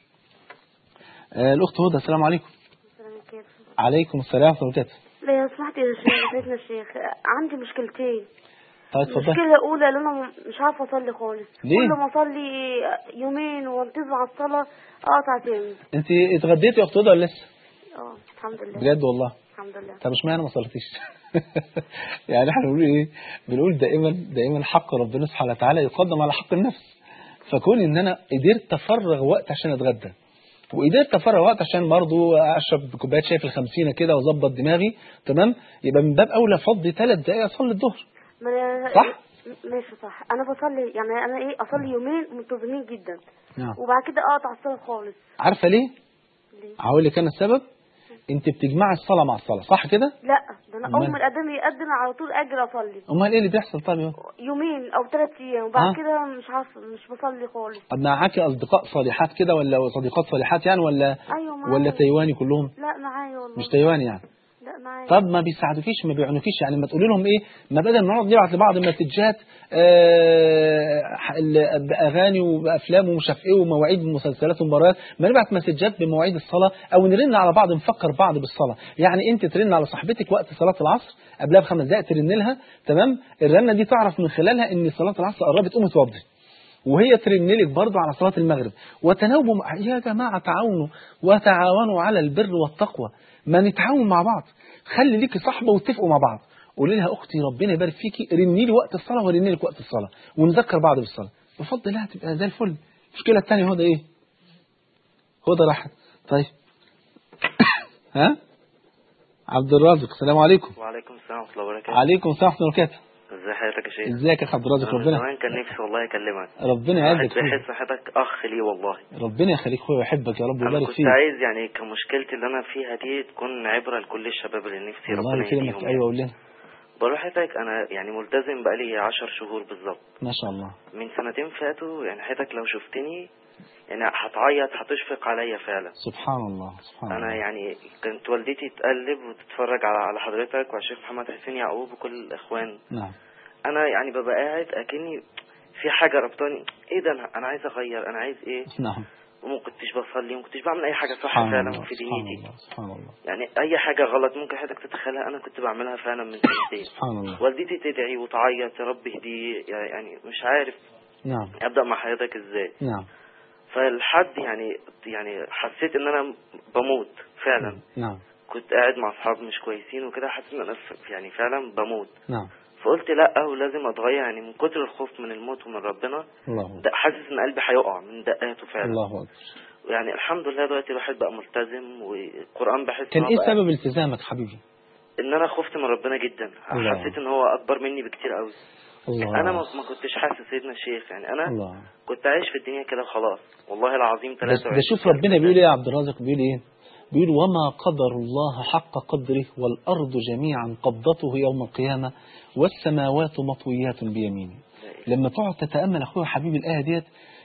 آه، الاخت هدى السلام عليكم عليكم السلام ورحمه الله وبركاته لو سمحت يا شيخ سيدنا الشيخ عندي مشكلتين طيب اتفضل المشكلة الأولى إن أنا مش عارفة أصلي خالص ليه؟ كل ما أصلي يومين وانتظم على الصلاة أقطع تاني انت اتغديتي يا اخت هدى ولا لسه اه الحمد لله بجد والله الحمد لله طب اشمعنى ما صليتيش يعني احنا بنقول ايه بنقول دائما دائما حق ربنا سبحانه وتعالى يقدم على حق النفس فكون ان انا قدرت افرغ وقت عشان اتغدى وقدرت افرغ وقت عشان برضو اشرب كوبايه شاي في الخمسينه كده واظبط دماغي تمام يبقى من باب اولى افضي ثلاث دقائق اصلي الظهر ما أنا- صح؟ ماشي صح أنا بصلي يعني أنا إيه أصلي يومين منتظمين جدا نعم وبعد كده أقطع الصلاة خالص عارفه ليه ليه؟ هقول لك انا السبب انت بتجمعي الصلاه مع الصلاه صح كده لا ده أنا أمال؟ أول ما الأذان يقدم على طول أجري أصلي امال ايه اللي بيحصل طيب يا يومين أو ثلاث أيام وبعد آه. كده مش عارفة مش بصلي خالص طب معاكي اصدقاء صالحات كده ولا صديقات صالحات يعني ولا أيوة معايا ولا تايواني كلهم لا معايا والله مش تايواني يعني لا معايا طب ما بيساعدوكيش ما بيعنوكيش يعني ما تقولي لهم ايه ما بدل ما نقعد نبعت لبعض مسجات آه ال- باغاني وبافلام ومش عارف ايه ومواعيد مسلسلات ومباريات ما نبعت مسجات بمواعيد الصلاه او نرن على بعض نفكر بعض بالصلاه يعني انت ترن على صاحبتك وقت صلاه العصر قبلها بخمس دقائق ترن لها تمام الرنه دي تعرف من خلالها ان صلاه العصر قربت قومي توضي وهي ترن لك برضه على صلاة المغرب وتناوبوا مع- يا جماعة تعاونوا وتعاونوا على البر والتقوى ما نتعاون مع بعض خلي ليكي صاحبة واتفقوا مع بعض قولي لها أختي ربنا يبارك فيكي رني لي وقت الصلاة ورني لك وقت الصلاة ونذكر بعض بالصلاة بفضل الله تبقى زي الفل المشكلة الثانية هدى إيه هدى راحت طيب ها عبد الرازق السلام عليكم وعليكم السلام ورحمة الله وبركاته وعليكم السلام ورحمة الله وبركاته ازي حياتك يا شيخ ازيك يا عبد الرازق أنا من ربنا زمان كان نفسي والله اكلمك ربنا واحد يعزك فيك بحس حياتك اخ لي والله ربنا يخليك اخويا ويحبك يا رب انا ويبارك كنت فيك عايز يعني كمشكلتي اللي انا فيها دي تكون عبرة لكل الشباب اللي نفسي والله ربنا كده يهديهم مت- ايوه قول لنا بقول حياتك انا يعني ملتزم بقالي عشر شهور بالظبط ما شاء الله من سنتين فاتوا يعني حياتك لو شفتني يعني هتعيط هتشفق عليا فعلا سبحان الله سبحان انا الله يعني كانت والدتي تقلب وتتفرج على على حضرتك وعلى الشيخ محمد حسين يعقوب وكل الاخوان نعم انا يعني ببقى قاعد اكني في حاجه ربطاني ايه ده انا انا عايز اغير انا عايز ايه نعم وما كنتش بصلي وما كنتش بعمل اي حاجه صح سبحان فعلا الله في سبحان دنيتي الله سبحان الله يعني اي حاجه غلط ممكن حضرتك تتخيلها انا كنت بعملها فعلا من سنتين سبحان الله والدتي تدعي وتعيط يا رب اهديه يعني مش عارف نعم ابدا مع حضرتك ازاي نعم فالحد يعني يعني حسيت ان انا بموت فعلا نعم كنت قاعد مع اصحاب مش كويسين وكده حسيت ان انا ف- يعني فعلا بموت نعم فقلت لا ولازم اتغير يعني من كتر الخوف من الموت ومن ربنا الله أكبر ده حاسس ان قلبي هيقع من دقاته فعلا الله أكبر يعني الحمد لله دلوقتي الواحد بقى ملتزم والقران بحس كان إن هو إيه بقى- سبب التزامك حبيبي ان انا خفت من ربنا جدا الله. حسيت ان هو اكبر مني بكتير قوي الله انا ما ما كنتش حاسس سيدنا الشيخ يعني انا الله كنت عايش في الدنيا كده خلاص والله العظيم بس 23 ده شوف ربنا بيقول ايه يا عبد الرازق بيقول ايه بيقول وما قدر الله حق قدره والأرض جميعا قبضته يوم القيامة والسماوات مطويات بيمينه لما تقعد تتأمل أخويا حبيبي الآية ديت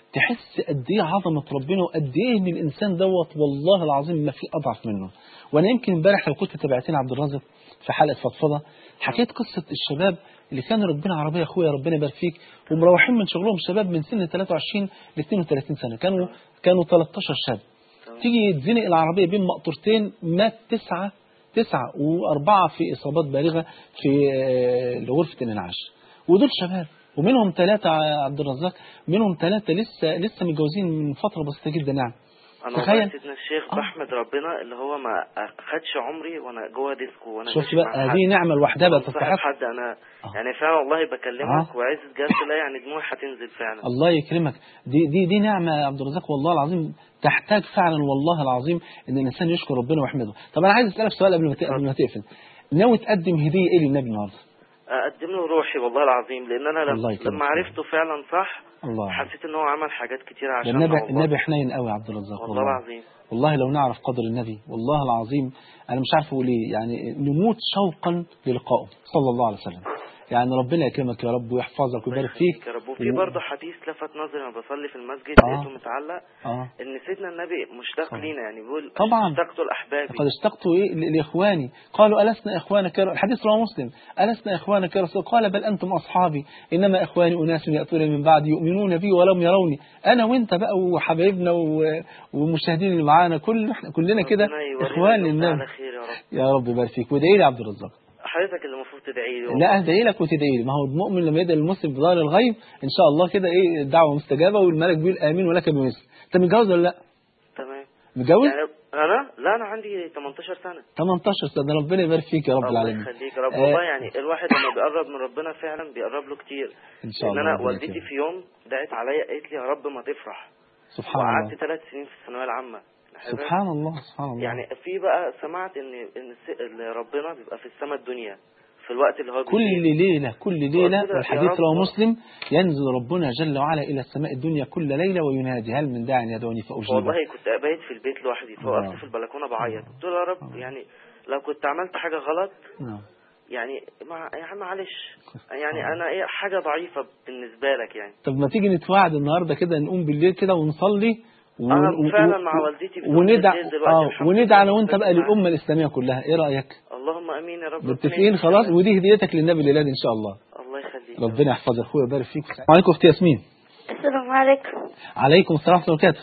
تحس قد ايه عظمه ربنا وقد ايه ان الانسان دوت والله العظيم ما في اضعف منه وانا يمكن امبارح لو كنت تابعتني عبد الرازق في حلقه فضفضه حكيت قصه الشباب اللي كانوا راكبين عربيه اخويا ربنا يبارك فيك ومروحين من شغلهم شباب من سن 23 ل 32 سنه كانوا كانوا 13 شاب تيجي يتزنق العربيه بين مقطورتين مات تسعه تسعه واربعه في اصابات بالغه في آه، غرفه الانعاش ودول شباب ومنهم ثلاثة عبد الرزاق منهم ثلاثة لسه لسه متجوزين من فترة بسيطة جدا يعني انا تخيل. والله سيدنا الشيخ آه. بحمد ربنا اللي هو ما خدش عمري وانا جوه ديسكو وانا شفت ماشي مع بقى حد. هذه نعمة لوحدها بقى صاحب تستحق حد انا آه. يعني فعلا والله بكلمك آه. وعزة جد لا يعني دموعي هتنزل فعلا الله يكرمك دي دي دي نعمة يا عبد الرزاق والله العظيم تحتاج فعلا والله العظيم ان الانسان يشكر ربنا ويحمده طب انا عايز اسالك سؤال قبل ما ت- قبل ما تقفل ناوي تقدم هدية ايه للنبي النهارده اقدم له روحي والله العظيم لان انا الله لما, يكرمك. لما عرفته فعلا صح الله حسيت ان هو عمل حاجات كتير ده عشان النبي والله النبي حنين قوي يا عبد الرزاق والله العظيم والله لو نعرف قدر النبي والله العظيم انا مش عارف اقول ايه يعني نموت شوقا للقائه صلى الله عليه وسلم يعني ربنا يكرمك يا رب ويحفظك ويبارك فيك يا رب وفي و- برضه حديث لفت نظري وانا بصلي في المسجد آه. لقيته متعلق اه ان سيدنا النبي مشتاق طبعا. لينا يعني بيقول طبعا. اشتقت لاحبابي لقد اشتقت إيه ل- لاخواني قالوا السنا اخوانك يا ر- الحديث رواه مسلم السنا اخوانك يا رسول قال بل انتم اصحابي انما اخواني اناس ياتون من بعد يؤمنون بي ولم يروني انا وانت بقى وحبايبنا و- والمشاهدين اللي معانا كل احنا كلنا كده ربنا يورينا اخوان اليوم ده للنبي على خير يا رب يا رب يبارك فيك وادعي لي يا عبد الرزاق حضرتك اللي المفروض تدعي لي لا ادعي لك وتدعي لي ما هو المؤمن لما يدعي المسلم بظهر الغيب ان شاء الله كده ايه الدعوه مستجابه والملك بيقول امين ولك بمثل انت متجوز ولا لا تمام متجوز يعني انا لا انا عندي 18 سنه 18 سنه ربنا يبارك فيك يا رب الله العالمين يخليك يا رب آه. والله يعني الواحد لما بيقرب من ربنا فعلا بيقرب له كتير ان شاء ان الله انا ربنا والدتي يكرمك. في يوم دعت عليا قالت لي يا رب ما تفرح سبحان وقعدت الله ثلاث سنين في الثانويه العامه سبحان الله سبحان الله يعني في بقى سمعت ان ان الس- إن ربنا بيبقى في السماء الدنيا في الوقت اللي هو كل بيجي. ليلة كل ليلة قلت له يا الحديث رب. رواه مسلم ينزل ربنا جل وعلا إلى السماء الدنيا كل ليلة وينادي هل من داع يدعوني فأجيبه والله كنت بايت في البيت لوحدي الله. فوقفت في البلكونه بعيط قلت له يا رب يعني لو كنت عملت حاجه غلط نعم. يعني مع يا عم معلش يعني انا ايه حاجه ضعيفه بالنسبه لك يعني طب ما تيجي نتوعد النهاردة كده نقوم بالليل كده ونصلي و... أنا و- فعلا و- مع والدتي بصلي وندع الليل دلوقتي اه الحمد وندع لله انا وانت بقى بس معاك. للأمة الإسلامية كلها إيه رأيك؟ اللهم امين يا رب ربنا متفقين يهديك. خلاص ودي هديتك للنبي الليلة دي إن شاء الله الله يخليك ربنا يحفظك أخويا ويبارك فيك وعليكم أختي ياسمين السلام عليكم عليكم السلام ورحمة الله وبركاته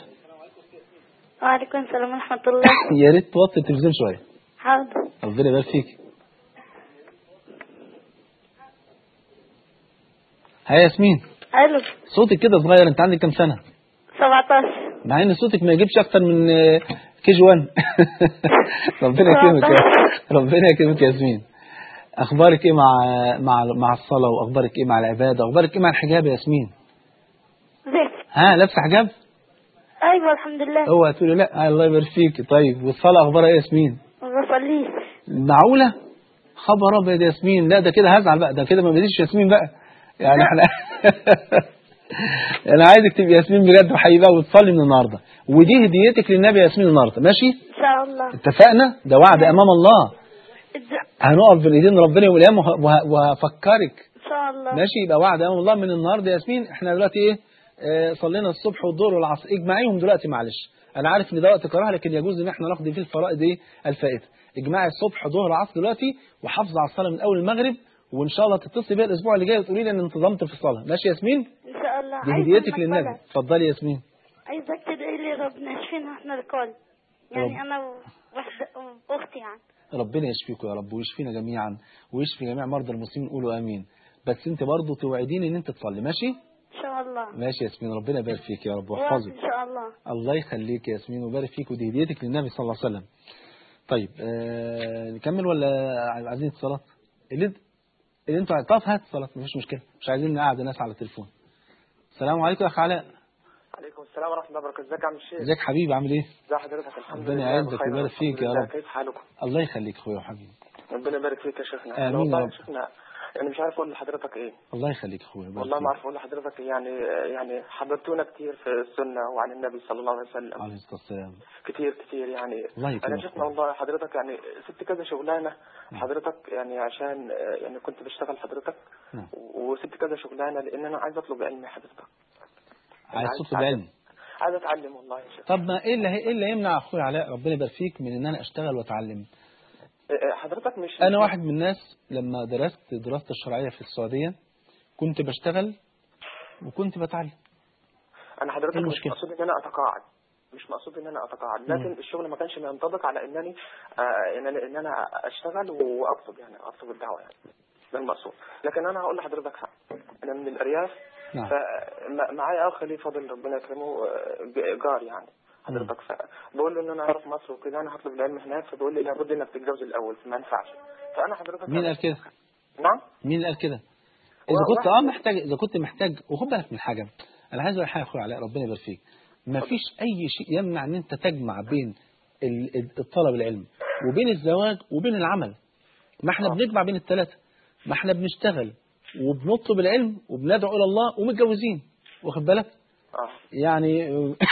وعليكم السلام ورحمة الله يا ريت توطي التلفزيون شوية حاضر ربنا يبارك فيك هيا ياسمين ألو صوتك كده صغير انت عندك كام سنة 17 مع ان صوتك ما يجيبش اكتر من كي جي 1 ربنا يكرمك يا ربنا يكرمك يا ياسمين اخبارك ايه مع مع مع الصلاه واخبارك ايه مع العباده واخبارك ايه مع الحجاب يا ياسمين زفت ها لابسه حجاب أيوة الحمد لله اوعى تقولي لا الله يبارك فيك طيب والصلاه اخبارها ايه يا ياسمين ما بصليش معقوله خبر ابيض يا ياسمين لا ده كده هزعل بقى ده كده ما بديش ياسمين بقى يعني احنا انا عايزك تبقي ياسمين بجد وحقيقي بقى وتصلي من النهارده ودي هديتك للنبي يا ياسمين النهارده ماشي إن شاء الله اتفقنا ده وعد امام الله إد- هنقف بين ايدين ربنا يوم القيامه وه- وه- وهفكرك إن شاء الله ماشي يبقى وعد امام الله من النهارده يا ياسمين احنا دلوقتي ايه آه صلينا الصبح والظهر والعصر اجمعيهم دلوقتي معلش انا عارف ان ده وقت كراهه لكن يجوز ان احنا ناخد فيه الفرائض ايه الفائته اجمعي الصبح ظهر عصر دلوقتي وحافظي على الصلاه من اول المغرب وان شاء الله تتصلي بيا الاسبوع اللي جاي وتقولي لي ان انتظمت في الصلاه ماشي يا ياسمين إن شاء الله دي عايزة هديتك مسألة. للنبي اتفضلي يا ياسمين عايزك تدعي لي ربنا يشفينا احنا الكل يعني رب. أنا وواحدة أختي يعني ربنا يشفيكم يا رب ويشفينا جميعا ويشفي جميع مرضى المسلمين قولوا امين بس انت برضه توعديني ان انت تصلي ماشي إن شاء الله ماشي يا ياسمين ربنا يبارك فيك يا رب إن ويحفظك شاء الله الله يخليك يا ياسمين ويبارك فيك ودي هديتك للنبي صلى الله عليه وسلم طيب آه نكمل ولا عايزين اتصالات اللي انت- اللي انتوا طب هات اتصالات مفيش مشكله مش عايزين نقعد ناس على التليفون السلام عليكم يا اخ علاء عليكم السلام ورحمة الله وبركاته ازيك يا عم الشيخ ازيك حبيبي عامل ايه ازي حضرتك الحمد ربنا لله يعزك بخير ويبارك الحمد فيك يا لله. رب. كيف حالكم الله يخليك اخويا وحبيبي ربنا يبارك فيك يا شيخنا آمين أنا والله يا يا رب. شيخنا يعني مش عارف اقول لحضرتك ايه الله يخليك اخويا يبارك والله ما فيك. اعرف اقول لحضرتك إيه. يعني يعني حببتونا كتير في السنة وعن النبي صلى الله عليه وسلم عليه الصلاه والسلام كتير كتير يعني الله يكرمك انا شفنا والله حضرتك يعني سبت كذا شغلانه حضرتك يعني عشان آه، يعني كنت بشتغل حضرتك نعم. وسبت كذا شغلانه لان انا عايز اطلب علم حضرتك عايز عايز تطلب علم عايز اتعلم والله يا شيخ طب ما ايه اللي ايه اللي يمنع اخويا علاء ربنا يبارك فيك من ان انا اشتغل واتعلم آه، آه، حضرتك مش انا واحد من الناس لما درست دراسة الشرعية في السعودية كنت بشتغل وكنت بتعلم انا حضرتك إيه مش المشكلة؟ مقصود ان انا اتقاعد مش مقصود ان انا اتقاعد لكن الشغل ما كانش ينطبق على انني آه ان انا ان انا اشتغل واطلب يعني اطلب الدعوه يعني ده المقصود لكن انا هقول لحضرتك حاجه انا من الارياف نعم فمعايا اخ لي فضل ربنا يكرمه آه، بايجار يعني حضرتك فبقول له ان انا اعرف مصر وكده انا هطلب العلم هناك فبيقول لي لابد انك تتجوز الاول فما ينفعش فانا حضرتك مين قال كده نعم مين اللي قال كده اذا هو كنت واحد- اه محتاج اذا كنت محتاج وخد بالك من حاجه انا عايز اقول حاجه يا اخويا علاء ربنا يبارك فيك ما فيش اي شيء يمنع ان انت تجمع بين ال- ال- الطلب العلم وبين الزواج وبين العمل ما احنا آه. بنجمع بين الثلاثه ما احنا بنشتغل وبنطلب العلم وبندعو الى الله ومتجوزين واخد بالك اه يعني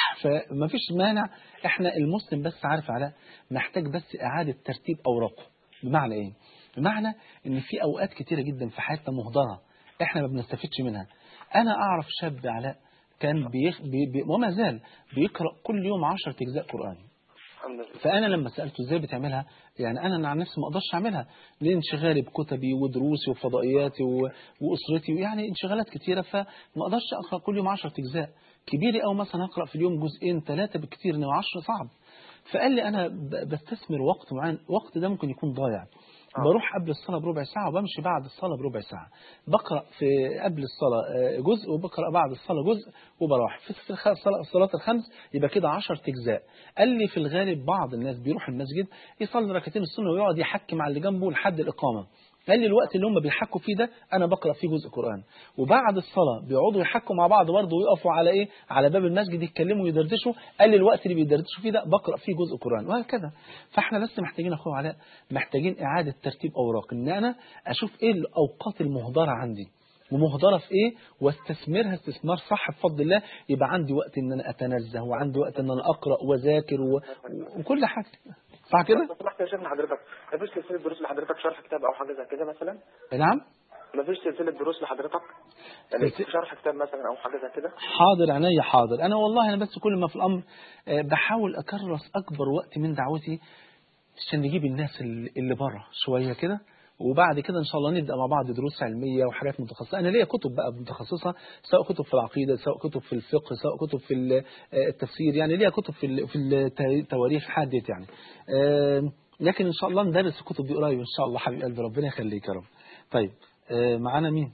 فما فيش مانع احنا المسلم بس عارف علاء محتاج بس اعادة ترتيب اوراقه بمعنى ايه بمعنى ان في اوقات كتيرة جدا في حياتنا مهدرة احنا ما بنستفدش منها انا اعرف شاب علاء كان بيخ... بي... بي... وما زال بيقرأ كل يوم عشرة اجزاء قرآن الحمد لله فانا لما سالته ازاي بتعملها يعني انا عن نفسي ما اقدرش اعملها ليه انشغالي بكتبي ودروسي وفضائياتي و... واسرتي يعني انشغالات كتيره فما اقدرش اقرا كل يوم 10 اجزاء كبيري او مثلا اقرا في اليوم جزئين ثلاثه بالكثير انه 10 صعب فقال لي انا ب- بستثمر وقت معين الوقت ده ممكن يكون ضايع آه. بروح قبل الصلاة بربع ساعة وبمشي بعد الصلاة بربع ساعة بقرأ في قبل الصلاة آه، جزء وبقرأ بعد الصلاة جزء وبروح في في الخ- الصلاة الصلاة الخمس يبقى كده 10 أجزاء قال لي في الغالب بعض الناس بيروح المسجد يصلي ركعتين السنة ويقعد يحكي مع اللي جنبه لحد الإقامة قال لي الوقت اللي هم بيحكوا فيه ده انا بقرا فيه جزء قران وبعد الصلاه بيقعدوا يحكوا مع بعض برضه ويقفوا على ايه على باب المسجد يتكلموا ويدردشوا قال لي الوقت اللي بيدردشوا فيه ده بقرا فيه جزء قران وهكذا فاحنا بس محتاجين يا اخويا علاء محتاجين اعاده ترتيب اوراق ان انا اشوف ايه الاوقات المهدره عندي ومهدرة في ايه واستثمرها استثمار صح بفضل الله يبقى عندي وقت ان انا اتنزه وعندي وقت ان انا اقرا واذاكر و... وكل حاجه صح كده لو سمحت يا شيخ لحضرتك مفيش سلسله دروس لحضرتك شرح كتاب او حاجه زي كده مثلا نعم مفيش سلسله دروس لحضرتك يعني سلسلة- شرح كتاب مثلا او حاجه زي كده حاضر عينيا حاضر انا والله انا بس كل ما في الامر آه، بحاول اكرس اكبر وقت من دعوتي عشان نجيب الناس اللي اللي بره شويه كده وبعد كده ان شاء الله نبدا مع بعض دروس علميه وحاجات متخصصه انا ليا كتب بقى متخصصه سواء كتب في العقيده سواء كتب في الفقه سواء كتب في ال- آه، التفسير يعني ليا كتب في ال- في التواريخ حادث يعني آه، لكن ان شاء الله ندرس الكتب دي قريب ان شاء الله حبيب قلبي ربنا يخليك يا رب طيب آه، معانا مين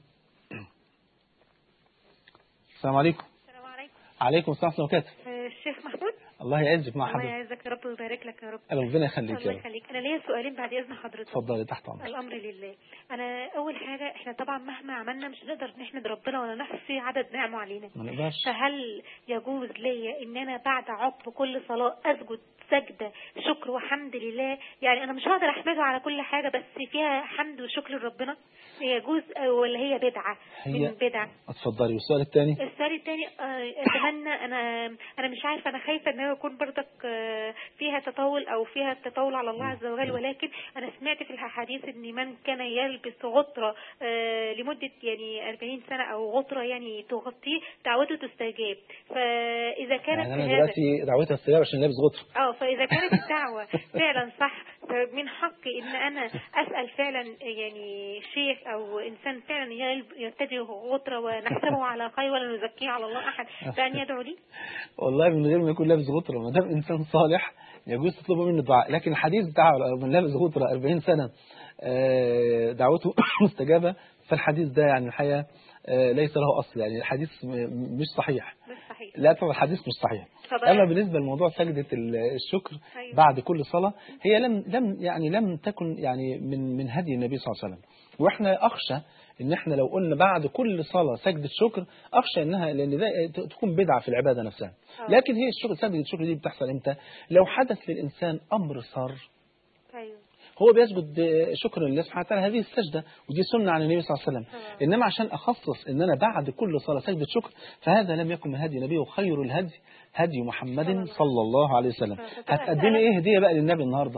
السلام عليكم السلام عليكم عليكم السلام ورحمه الله وبركاته آه، الشيخ محمود الله يعزك مع الله حضرتك يعزك يا رب ويبارك لك يا رب ربنا يخليك يا الله رب يخليك انا ليا سؤالين بعد اذن حضرتك اتفضلي تحت امرك الامر لله انا اول حاجه احنا طبعا مهما عملنا مش هنقدر نحمد ربنا ولا نحصي عدد نعمه علينا ما نقدرش فهل يجوز ليا ان انا بعد عقب كل صلاه اسجد سجده شكر وحمد لله يعني انا مش هقدر احمده على كل حاجه بس فيها حمد وشكر لربنا يجوز ولا هي بدعه هي- من بدع اتفضلي والسؤال الثاني السؤال الثاني اتمنى انا انا مش عارفه انا خايفه ان هو يكون برضك آه، فيها تطاول او فيها التطاول على الله عز وجل ولكن انا سمعت في الحديث ان من كان يلبس غطره آه، لمده يعني 40 سنه او غطره يعني تغطيه دعوته تستجاب فاذا كانت يعني انا هذا دلوقتي دعوتها استجابه عشان لابس غطر اه فاذا كانت الدعوه فعلا صح فمن حقي ان انا اسال فعلا يعني شيخ او انسان فعلا يلب- يرتدي غطره ونحسبه على خير ولا نزكيه على الله احد فان يدعو لي والله من غير ما يكون لابس غطره ما دام انسان صالح يجوز تطلب منه الدعاء لكن الحديث بتاع من لابس غطره 40 سنه آه، دعوته مستجابه فالحديث ده يعني الحقيقه آه، ليس له اصل يعني الحديث م- مش صحيح مش صحيح لا طبعا الحديث مش صحيح طب اما بالنسبه لموضوع سجده ال- الشكر أيوة. بعد كل صلاه هي لم لم يعني لم تكن يعني من من هدي النبي صلى الله عليه وسلم واحنا اخشى ان احنا لو قلنا بعد كل صلاه سجده شكر اخشى انها لان ده ت- تكون بدعه في العباده نفسها آه. لكن هي الشكر سجده الشكر دي بتحصل امتى لو حدث للانسان امر صار ايوه هو بيسجد شكرا لله سبحانه وتعالى هذه السجدة ودي سنة عن النبي صلى الله عليه وسلم آه. إنما عشان أخصص إن أنا بعد كل صلاة سجدة شكر فهذا لم يكن من هدي النبي وخير الهدي هدي محمد صلى الله عليه وسلم آه. هتقدمي إيه هدية بقى للنبي النهاردة آه،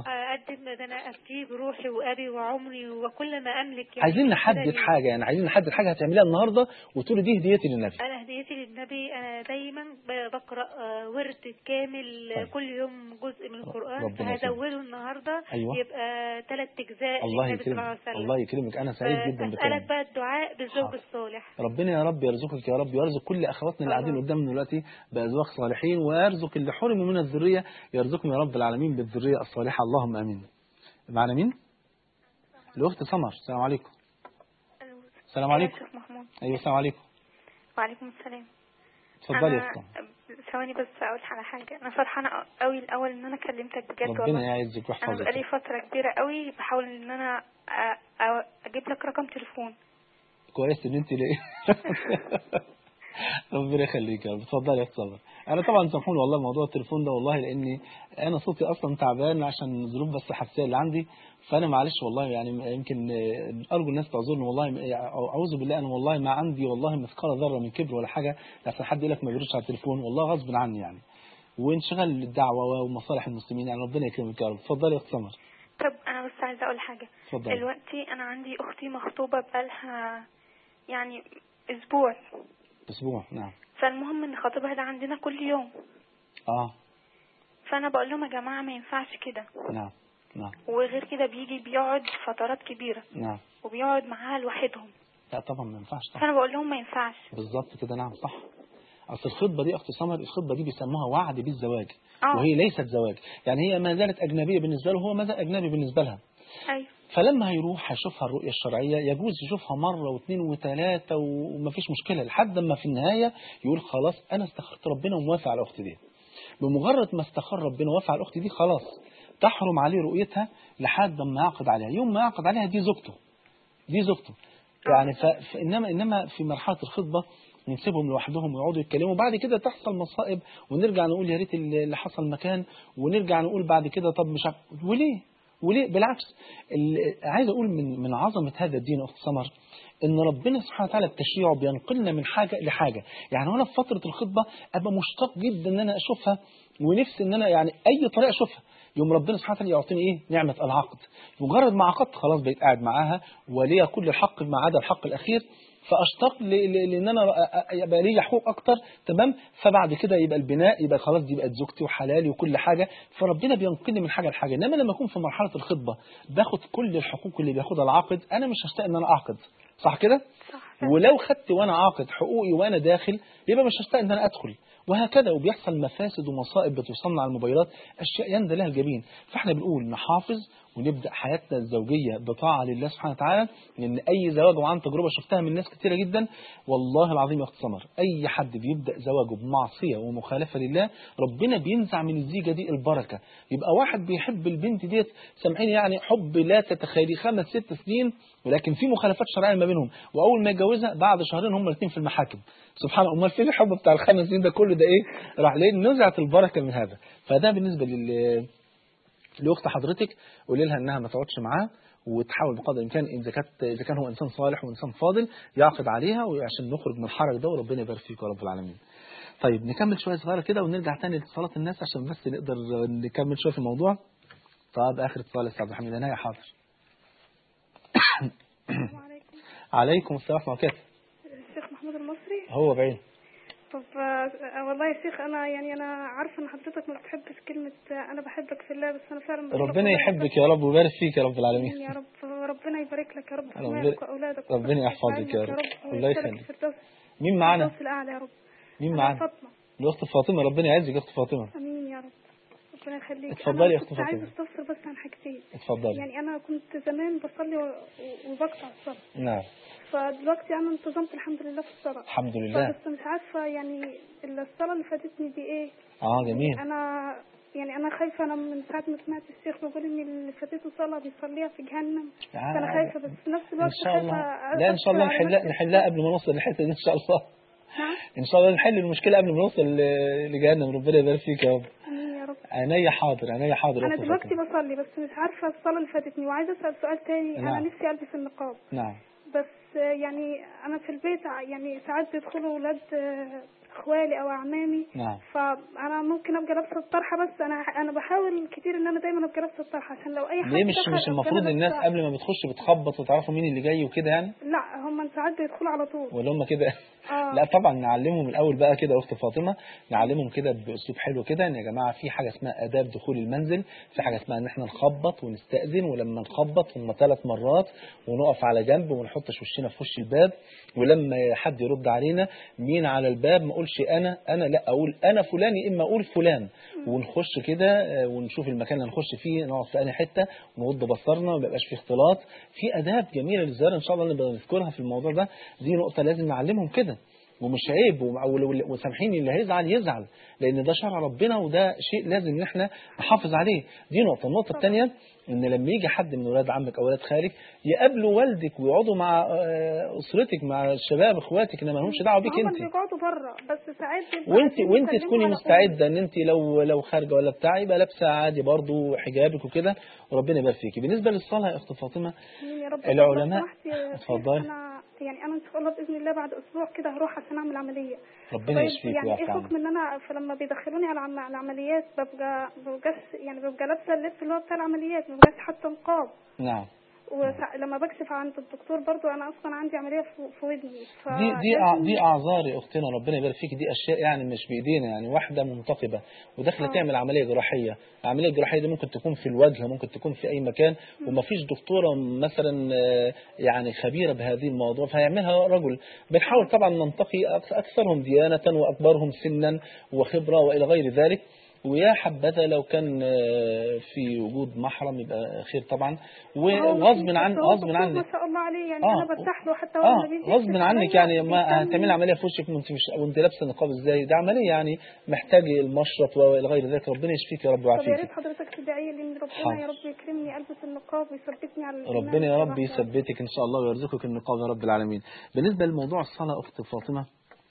اقدم ده انا افديه بروحي وابي وعمري وكل ما املك يعني عايزين كده نحدد لله. حاجة يعني عايزين نحدد حاجة هتعمليها النهاردة وتقولي دي هديتي للنبي انا هديتي للنبي انا دايما ب- بقرا آه، ورد كامل آه، طيب. كل يوم جزء من القران ربنا يكرمك. هزوده النهارده أيوة. يبقى ثلاث اجزاء الله للنبي صلى الله عليه يكرمك وسلم الله يكرمك أنا سعيد جدا اسالك بكلامك بقى الدعاء بالزوج حاضر. الصالح ربنا يا رب يرزقك يا رب ويرزق كل اخواتنا اللي قاعدين الله. قدامنا دلوقتي بازواج صالحين ويرزق اللي حرموا من الذريه يرزقهم يا رب العالمين بالذريه الصالحه اللهم امين. معنا مين؟ الاخت سمر السلام عليكم. السلام عليكم. شيخ محمود ايوه السلام عليكم. وعليكم السلام اتفضلي يا أنا اخت ثواني بس اقول على حاجه انا فرحانه قوي الاول ان انا كلمتك بجد ربنا والله يعزك انا ويحفظك. بقالي فتره كبيره قوي بحاول ان انا أ- أ- اجيب لك رقم تليفون كويس ان انت ليه ربنا يخليك يا رب اتفضلي يا اخت سمر انا طبعا سامحوني والله موضوع التليفون ده والله لاني انا صوتي اصلا تعبان عشان ظروف بس الحساسيه اللي عندي فانا معلش والله يعني يمكن آه، ارجو الناس تعذرني والله اعوذ بالله انا والله ما عندي والله مثقال ذره من كبر ولا حاجه لحسن حد يقول لك ما بيردش على التليفون والله غصب عني يعني وانشغال الدعوه ومصالح المسلمين يعني ربنا يكرمك يا رب اتفضلي يا اخت سمر طب انا بس عايزه اقول حاجه اتفضلي دلوقتي انا عندي اختي مخطوبه بقالها يعني اسبوع اسبوع نعم فالمهم ان خطيبها ده عندنا كل يوم اه فانا بقول لهم يا جماعه ما ينفعش كده نعم نعم وغير كده بيجي بيقعد فترات كبيره نعم وبيقعد معاها لوحدهم لا طبعا ما ينفعش طبعا فانا بقول لهم ما ينفعش بالظبط كده نعم صح اصل الخطبه دي اخت سمر الخطبه دي بيسموها وعد بالزواج اه وهي ليست زواج يعني هي ما زالت اجنبيه بالنسبه له وهو ما زال اجنبي بالنسبه لها ايوه فلما هيروح هيشوفها الرؤيه الشرعيه يجوز يشوفها مره واثنين وثلاثه ومفيش مشكله لحد ما في النهايه يقول خلاص انا استخرت ربنا وموافق على اختي دي بمجرد ما استخر ربنا ووافق على الاخت دي خلاص تحرم عليه رؤيتها لحد ما يعقد عليها يوم ما يعقد عليها دي زوجته دي زوجته يعني ف... فإنما إنما في مرحلة الخطبة نسيبهم لوحدهم ويقعدوا يتكلموا بعد كده تحصل مصائب ونرجع نقول يا ريت اللي حصل مكان ونرجع نقول بعد كده طب مش عارف وليه وليه بالعكس ال- عايز اقول من من عظمه هذا الدين يا اخت سمر ان ربنا سبحانه وتعالى بتشريعه بينقلنا من حاجه لحاجه يعني وانا في فتره الخطبه ابقى مشتاق جدا ان انا اشوفها ونفسي ان انا يعني اي طريقه اشوفها يوم ربنا سبحانه وتعالى يعطيني ايه نعمه العقد مجرد ما عقدت خلاص بقيت قاعد معاها وليا كل الحق ما عدا الحق الاخير فاشتاق ل- ل- لان انا أ- أ- يبقى ليا حقوق اكتر تمام فبعد كده يبقى البناء يبقى خلاص دي بقت زوجتي وحلالي وكل حاجه فربنا بينقلني من حاجه لحاجه انما لما اكون في مرحله الخطبه باخد كل الحقوق اللي بياخدها العاقد انا مش هشتاق ان انا اعقد صح كده صح ولو خدت وانا عاقد حقوقي وانا داخل يبقى مش هشتاق ان انا ادخل وهكذا وبيحصل مفاسد ومصائب بتوصلنا على الموبايلات اشياء يندى لها الجبين فاحنا بنقول نحافظ ونبدا حياتنا الزوجيه بطاعه لله سبحانه وتعالى لان اي زواج وعن تجربه شفتها من ناس كتيره جدا والله العظيم يا اخت سمر اي حد بيبدا زواجه بمعصيه ومخالفه لله ربنا بينزع من الزيجه دي البركه يبقى واحد بيحب البنت ديت سامحيني يعني حب لا تتخيلي خمس ست سنين ولكن في مخالفات شرعيه ما بينهم واول ما يتجوزها بعد شهرين هم الاثنين في المحاكم سبحان الله امال فين الحب بتاع الخمس سنين ده كله ده ايه راح ليه نزعت البركه من هذا فده بالنسبه لل لاخت حضرتك قولي لها انها ما تقعدش معاه وتحاول بقدر الامكان اذا كانت اذا كان هو انسان صالح وانسان فاضل يعقد عليها وعشان نخرج من الحرج ده وربنا يبارك فيك يا رب العالمين. طيب نكمل شويه صغيره كده ونرجع تاني لاتصالات الناس عشان بس نقدر نكمل شويه في الموضوع. طب اخر اتصال يا استاذ عبد الحميد انا يا حاضر. عليكم عليكم السلام ورحمه الله وبركاته. الشيخ محمود المصري هو بعين طب آه، والله يا شيخ انا يعني انا عارفه ان حضرتك ما بتحبش كلمه آه، انا بحبك في الله بس انا فعلا بحبك ربنا والله يحبك يا رب ويبارك فيك يا رب العالمين. يا رب ربنا يبارك لك يا رب في ربنا- مالك واولادك ربنا يحفظك يا رب. الله ويبارك يخليك. في الدوس مين معانا؟ الدوس الاعلى يا رب مين أنا معانا؟ فاطمه الاخت فاطمه ربنا يعزك يا اخت فاطمه. امين يا رب ربنا يخليك اتفضلي يا أنا أخت كنت عايزه فاطمة. استفسر بس عن حاجتين اتفضلي. يعني انا كنت زمان بصلي و- و- وبقطع الصلاه نعم فدلوقتي انا انتظمت الحمد لله في الصلاه الحمد لله. بس مش عارفه يعني الصلاه اللي فاتتني دي ايه اه جميل. انا يعني انا خايفه انا من ساعه ما سمعت الشيخ بيقول ان اللي فاتته صلاه بيصليها في جهنم آه. فانا خايفه بس في نفس ان الوقت شاء الله خايفة لا ان شاء الله أدخل على نحلها نفسي. نحلها قبل ما نوصل للحته دي ان شاء الله نعم ان شاء الله نحل المشكله قبل ما نوصل ل- لجهنم ربنا يبارك فيك يا رب امين يا رب عينيا حاضر عينيا حاضر يا انا أخت دلوقتي فاطمة. بصلي بس مش عارفه الصلاه اللي فاتتني وعايزه اسال سؤال تاني انا نعم. نفسي البس النقاب نعم بس آه، يعني انا في البيت ع- يعني ساعات بيدخلوا ولاد آه، اخوالي او اعمامي نعم فانا ممكن ابقى لابسه الطرحه بس انا انا بحاول كتير ان انا دايما ابقى لابسه الطرحه عشان لو اي حد ليه مش دخل مش أبقى المفروض أنا الناس لابسة- قبل ما بتخش بتخبط وتعرفوا مين اللي جاي وكده يعني لا هم ساعات بيدخلوا على طول ولا هم كده اه لا طبعا نعلمهم الاول بقى كده يا اخت فاطمه نعلمهم كده باسلوب حلو كده ان يا جماعه في حاجه اسمها اداب دخول المنزل في حاجه اسمها ان احنا نخبط ونستاذن ولما نخبط هم ثلاث مرات ونقف على جنب ونحطش وشنا في وش الباب ولما حد يرد علينا مين على الباب ما اقولش انا انا لا اقول انا فلان يا اما اقول فلان ونخش كده آه، ونشوف المكان اللي هنخش فيه نقعد في انهي حته ونغض بصرنا ما يبقاش فيه اختلاط في اداب جميله للزياره ان شاء الله نبقى نذكرها في الموضوع ده دي نقطه لازم نعلمهم كده ومش عيب وم- وال- وسامحيني اللي هيزعل يزعل لان ده شرع ربنا وده شيء لازم ان احنا نحافظ عليه دي نقطه النقطه الثانيه ان لما يجي حد من ولاد عمك او ولاد خالك يقابلوا والدك ويقعدوا مع آه، اسرتك مع الشباب اخواتك انما لهمش دعوه بيك هم انت اللي بيقعدوا بره بس ساعات بيبقوا وانت عايزين وانت يسلموا تكوني على مستعده ان انت لو لو خارجه ولا بتاع يبقى لابسه عادي برضو حجابك وكده وربنا يبارك فيكي بالنسبه للصلاه يا اخت فاطمه أمين يا رب العلماء- لو سمحت يا شيخ، اتفضلي. انا يعني انا ان شاء الله باذن الله بعد اسبوع كده هروح عشان اعمل عمليه ربنا طيب يشفيك يعني ايه ويعفو حكم عنك ان انا فلما بيدخلوني على العم- العمليات ببقى ببقاش يعني ببقى لابسه اللبس اللي هو بتاع العمليات ما ببقاش حتى نقاب نعم ولما بكشف عند الدكتور برضو انا اصلا عندي عمليه في- في ودني ف دي دي أع- دي اعذار يا اختنا ربنا يبارك فيك دي اشياء يعني مش بايدينا يعني واحده منتقبه وداخله آه. تعمل عمليه جراحيه العمليه الجراحيه دي ممكن تكون في الوجه ممكن تكون في اي مكان ومفيش دكتوره مثلا آه، يعني خبيره بهذه الموضوع فهيعملها رجل بنحاول طبعا ننتقي أكث- اكثرهم ديانه واكبرهم سنا وخبره والى غير ذلك ويا حبذا لو كان آه، في وجود محرم يبقى خير طبعا وغصب عن هو غصب الدكتور عنك ما شاء الله عليه يعني آه. انا برتاح له حتى هو اه لما بيجي غصب يكشف عنك عليا يعني ما بيهتم هتعملي عمليه في وشك وانت مش وانت لابسه نقاب ازاي ده عمليه يعني محتاج المشرط والى غير ذلك ربنا يشفيك يا رب طب يا ريت ويعافيك حضرتك تدعي لي ان ربنا حاضر. يا رب يكرمني البس النقاب ويثبتني على الإيمان ربنا يا رب والصلاة. يثبتك ان شاء الله ويرزقك النقاب يا رب العالمين بالنسبه لموضوع الصلاه اخت فاطمه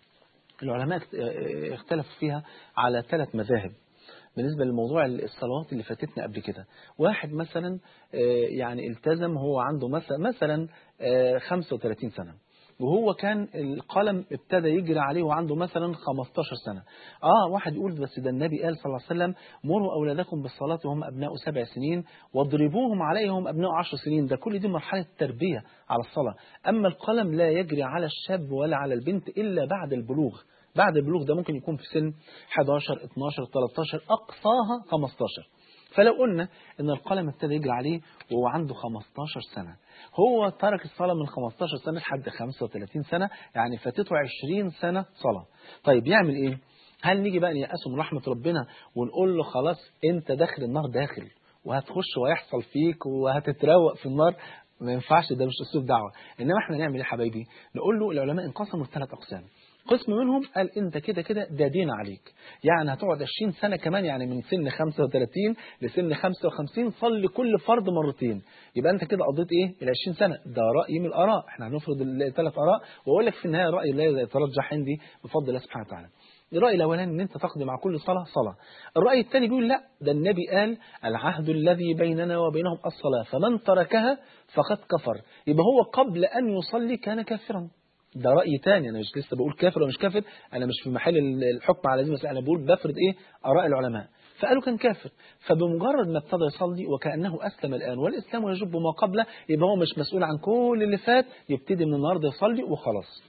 العلماء اخت- اه- اختلفوا فيها على ثلاث مذاهب بالنسبة لموضوع الصلوات اللي فاتتنا قبل كده واحد مثلا آه، يعني التزم هو عنده مثلا مثلا آه، 35 سنة وهو كان القلم ابتدى يجري عليه وعنده مثلا 15 سنة اه واحد يقول بس ده النبي قال صلى الله عليه وسلم مروا أولادكم بالصلاة وهم أبناء سبع سنين واضربوهم عليهم أبناء عشر سنين ده كل دي مرحلة تربية على الصلاة أما القلم لا يجري على الشاب ولا على البنت إلا بعد البلوغ بعد البلوغ ده ممكن يكون في سن 11 12 13 أقصاها 15 فلو قلنا ان القلم ابتدى يجري عليه وهو عنده 15 سنة هو ترك الصلاة من 15 سنة لحد 35 سنة يعني فاتته 20 سنة صلاة طيب يعمل ايه هل نيجي بقى نيأسه من رحمة ربنا ونقول له خلاص انت داخل النار داخل وهتخش ويحصل فيك وهتتروق في النار ما ينفعش ده مش اسلوب دعوة انما احنا نعمل ايه يا حبايبي نقول له العلماء انقسموا لثلاث اقسام قسم منهم قال انت كده كده ده دين عليك يعني هتقعد 20 سنة كمان يعني من سن 35 لسن 55 صلي كل فرض مرتين يبقى انت كده قضيت ايه ال 20 سنة ده رأي من الآراء احنا هنفرض الثلاث آراء واقول لك في النهاية رأي لا يترجح عندي بفضل الله سبحانه وتعالى الرأي الأولاني ان انت تقضي مع كل صلاة صلاة الرأي الثاني بيقول لا ده النبي قال العهد الذي بيننا وبينهم الصلاة فمن تركها فقد كفر يبقى هو قبل أن يصلي كان كافرا ده رأي تاني أنا مش لسه بقول كافر ولا مش كافر أنا مش في محل الحكم على هذه المسألة أنا بقول بفرض إيه آراء العلماء فقالوا كان كافر فبمجرد ما ابتدى يصلي وكأنه أسلم الآن والإسلام يجب ما قبله يبقى هو مش مسؤول عن كل اللي فات يبتدي من النهارده يصلي وخلاص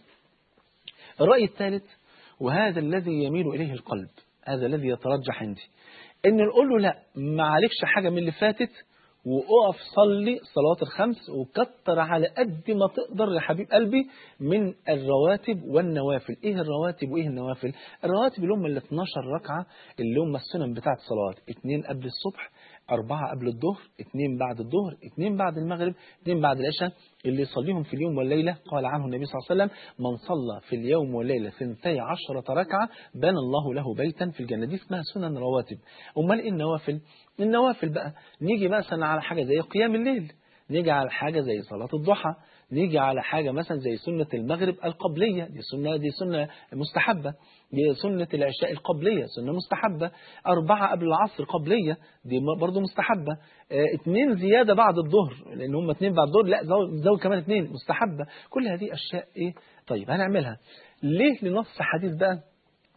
الرأي الثالث وهذا الذي يميل إليه القلب هذا الذي يترجح عندي إن نقول له لا ما عليكش حاجة من اللي فاتت وقف صلي صلاة الخمس وكتر على قد ما تقدر يا حبيب قلبي من الرواتب والنوافل ايه الرواتب وايه النوافل الرواتب اللي هم ال 12 ركعة اللي هم السنن بتاعت الصلاة اتنين قبل الصبح أربعة قبل الظهر اثنين بعد الظهر اثنين بعد المغرب اثنين بعد العشاء اللي يصليهم في اليوم والليلة قال عنه النبي صلى الله عليه وسلم من صلى في اليوم والليلة ثنتي عشرة ركعة بنى الله له بيتا في الجنة دي اسمها سنن رواتب أمال إيه النوافل النوافل بقى نيجي مثلا على حاجة زي قيام الليل نيجي على حاجة زي صلاة الضحى نيجي على حاجة مثلا زي سنة المغرب القبلية دي سنة دي سنة مستحبة دي سنة العشاء القبلية سنة مستحبة أربعة قبل العصر قبلية دي برضو مستحبة اه اتنين زيادة بعد الظهر لأن هم اتنين بعد الظهر لا زود, زود كمان اتنين مستحبة كل هذه أشياء إيه طيب هنعملها ليه لنص حديث بقى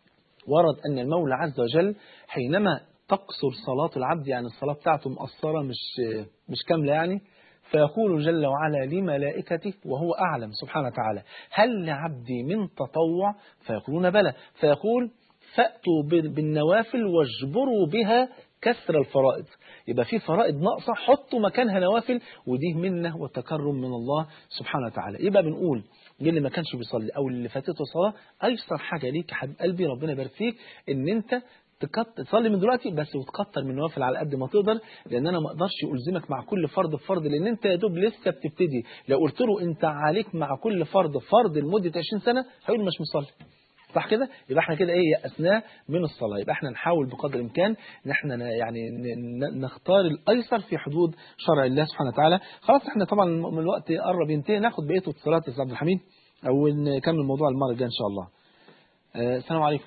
ورد أن المولى عز وجل حينما تقصر صلاة العبد يعني الصلاة بتاعته مقصرة مش مش كاملة يعني فيقول جل وعلا لملائكته وهو أعلم سبحانه وتعالى هل لعبدي من تطوع فيقولون بلى فيقول فأتوا بالنوافل واجبروا بها كسر الفرائض يبقى في فرائض ناقصة حطوا مكانها نوافل ودي منه وتكرم من الله سبحانه وتعالى يبقى بنقول للي ما كانش بيصلي او اللي فاتته صلاه ايسر حاجه ليك يا حبيب قلبي ربنا يبارك فيك ان انت تكت... تصلي من دلوقتي بس وتكتر من النوافل على قد ما تقدر لان انا ما اقدرش الزمك مع كل فرض بفرض لان انت يا دوب لسه بتبتدي لو قلت له انت عليك مع كل فرض فرض لمده 20 سنه هيقول مش مصلي صح كده يبقى احنا كده ايه يأسناه من الصلاة يبقى احنا نحاول بقدر الامكان ان احنا ن- يعني ن- ن- نختار الايسر في حدود شرع الله سبحانه وتعالى خلاص احنا طبعا من الوقت قرب ينتهي ناخد بقيه اتصالات يا استاذ عبد الحميد او نكمل الموضوع المره الجايه ان شاء الله آه، السلام عليكم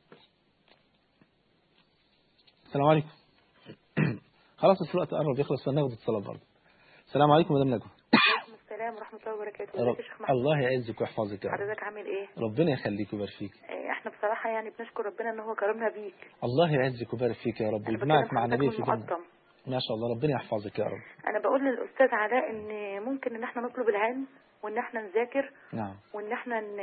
السلام عليكم خلاص بس الوقت قرب يخلص فناخد اتصالات برضه السلام عليكم مدام نجوى وعليكم السلام ورحمة الله وبركاته رب- ازيك يا شيخ محمد الله يعزك ويحفظك يا رب حضرتك عامل ايه؟ ربنا يخليك ويبارك فيك آه، احنا بصراحة يعني بنشكر ربنا ان هو كرمنا بيك الله يعزك ويبارك فيك يا رب انا ويجمعك بكلم مع حضرتك نبي من في جنة مقطم ما شاء الله ربنا يحفظك يا رب انا بقول للاستاذ علاء ان ممكن ان احنا نطلب العلم وان احنا نذاكر نعم وان احنا ن...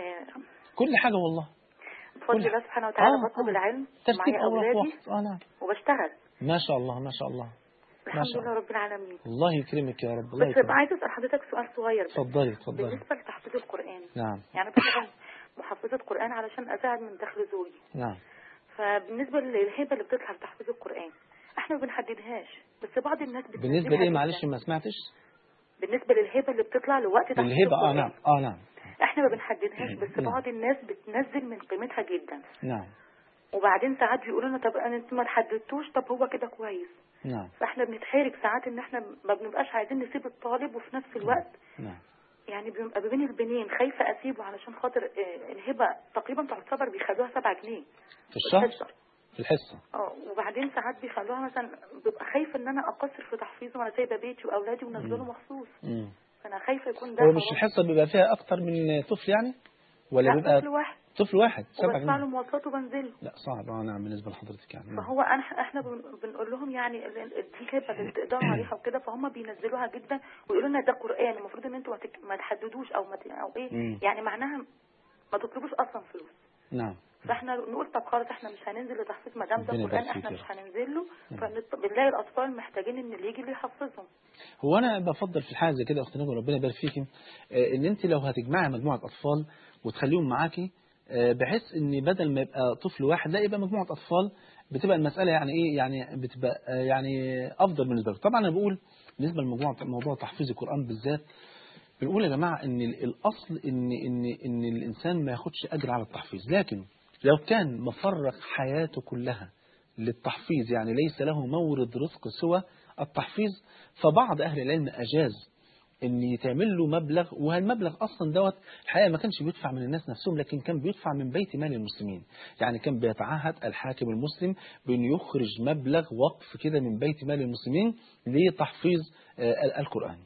كل حاجة والله بفضل كل- الله سبحانه وتعالى آه، بطلب آه. العلم ترتيب معايا أوراق اولادي وقت اه نعم وبشتغل ما شاء الله ما شاء الله الحمد شاء لله رب العالمين الله يكرمك يا رب الله بس يكرمك عايزه اسال حضرتك سؤال صغير بس. اتفضلي اتفضلي بالنسبه لتحفيظ القران نعم يعني طبعا محفظه قران علشان اساعد من دخل زوجي نعم فبالنسبه للهبه اللي بتطلع لتحفيظ القران احنا ما بنحددهاش بس بعض الناس بالنسبة بتنزلها لإيه جداً. معلش ما سمعتش بالنسبه للهبه اللي بتطلع لوقت تحفيظ الهبة اه القرآن. نعم اه نعم احنا ما بنحددهاش بس نعم. بعض الناس بتنزل من قيمتها جدا نعم وبعدين ساعات بيقولوا لنا طب انا انتوا ما تحددتوش طب هو كده كويس نعم فاحنا بنتحرج ساعات ان احنا ما بنبقاش عايزين نسيب الطالب وفي نفس الوقت نعم يعني بنبقى بين البنين خايفه اسيبه علشان خاطر آه، الهبه تقريبا تعتبر بيخلوها 7 جنيه في الشهر الحصة. في الحصة اه وبعدين ساعات بيخلوها مثلا ببقى خايفه ان انا اقصر في تحفيظه وانا سايبه بيتي واولادي ونازله مم. مخصوص مم. فانا خايفه يكون ده هو مش حرام. الحصة بيبقى فيها أكتر من طفل يعني ولا لا بيبقى طفل واحد طفل واحد سبعة وبدفع له جنيه مواصلات وبنزله لا صعب اه نعم بالنسبة لحضرتك يعني نعم. فهو انا احنا بن- بنقول لهم يعني ال- ال- دي هبه اللي تقدروا عليها وكده فهم بينزلوها جدا ويقولوا لنا ده قران المفروض ان انتوا ما تك- ما تحددوش او ما ت- او ايه مم. يعني معناها ما تطلبوش اصلا فلوس نعم فاحنا نقول طب خلاص احنا مش هننزل لتحفيظ ما دام ده ربنا يبارك قران فيك احنا يا مش رب. هننزل له نعم. فبنلاقي الاطفال محتاجين ان اللي يجي اللي يحفظهم هو انا بفضل في الحاجه زي كده يا اخت نجوى ربنا يبارك فيكي آه، ان انت لو هتجمعي مجموعه اطفال وتخليهم معاكي آه، بحيث ان بدل ما يبقى طفل واحد لا يبقى مجموعه اطفال بتبقى المساله يعني ايه يعني بتبقى آه، يعني افضل بالنسبه لك طبعا انا بقول بالنسبه لموضوع موضوع تحفيظ القران بالذات بنقول يا جماعه ان ال- الاصل ان ان ان الانسان ما ياخدش اجر على التحفيظ لكن لو كان مفرغ حياته كلها للتحفيظ يعني ليس له مورد رزق سوى التحفيظ فبعض أهل العلم أجاز ان يتعمل له مبلغ وهالمبلغ اصلا دوت الحقيقه ما كانش بيدفع من الناس نفسهم لكن كان بيدفع من بيت مال المسلمين يعني كان بيتعهد الحاكم المسلم بان يخرج مبلغ وقف كده من بيت مال المسلمين لتحفيظ آه، القران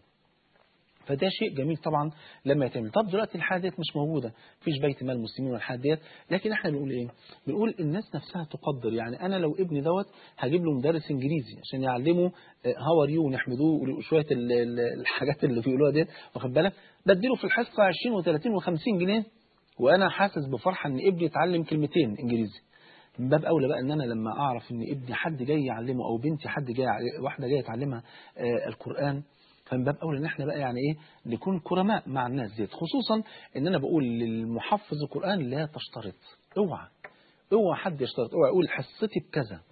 فده شيء جميل طبعا لما يتعمل طب دلوقتي الحاجه ديت مش موجوده مفيش بيت مال المسلمين والحاجه ديت لكن احنا بنقول ايه بنقول الناس نفسها تقدر يعني انا لو ابني دوت هجيب له مدرس انجليزي عشان يعلمه هاو ار يو ونحمدوه شويه ال- ال- الحاجات اللي بيقولوها ديت واخد بالك بديله في الحصه 20 و30 و50 جنيه وانا حاسس بفرحه ان ابني يتعلم كلمتين انجليزي من باب اولى بقى ان انا لما اعرف ان ابني حد جاي يعلمه او بنتي حد جاي واحده جايه تعلمها آه، القران فمن باب اولى ان احنا بقى يعني ايه نكون كرماء مع الناس ديت خصوصا ان انا بقول للمحفظ القران لا تشترط اوعى اوعى حد يشترط اوعى يقول حصتي بكذا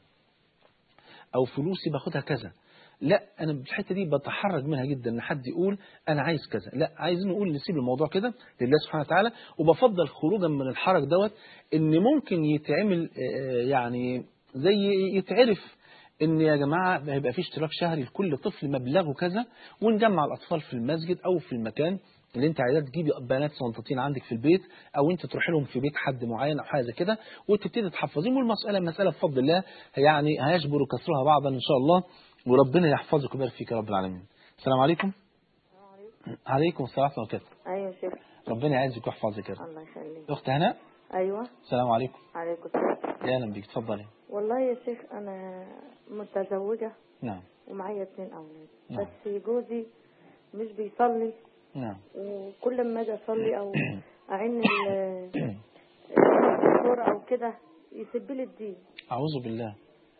او فلوسي باخدها كذا لا انا بالحته دي بتحرج منها جدا ان حد يقول انا عايز كذا لا عايزين نقول نسيب الموضوع كده لله سبحانه وتعالى وبفضل خروجا من الحرج دوت ان ممكن يتعمل آه، يعني زي يتعرف ان يا جماعه هيبقى في اشتراك شهري لكل طفل مبلغه كذا ونجمع الاطفال في المسجد او في المكان اللي انت عايزاه تجيبي بنات صنطتين عندك في البيت او انت تروح لهم في بيت حد معين او حاجه زي كده وتبتدي تحفظيهم والمساله مساله بفضل الله يعني هيجبر كسرها بعضا ان شاء الله وربنا يحفظك ويبارك فيك يا رب العالمين السلام عليكم عليكم السلام ورحمه الله وبركاته ايوه يا شيخ ربنا يعزك ويحفظك يا رب الله يخليك اخت هناء ايوه السلام عليكم عليكم السلام يا اهلا بيك اتفضلي والله يا شيخ انا متزوجه نعم ومعايا اتنين اولاد نعم. بس جوزي مش بيصلي نعم وكل ما اجي اصلي او اعين ال- الدكتور او كده يسب لي الدين اعوذ بالله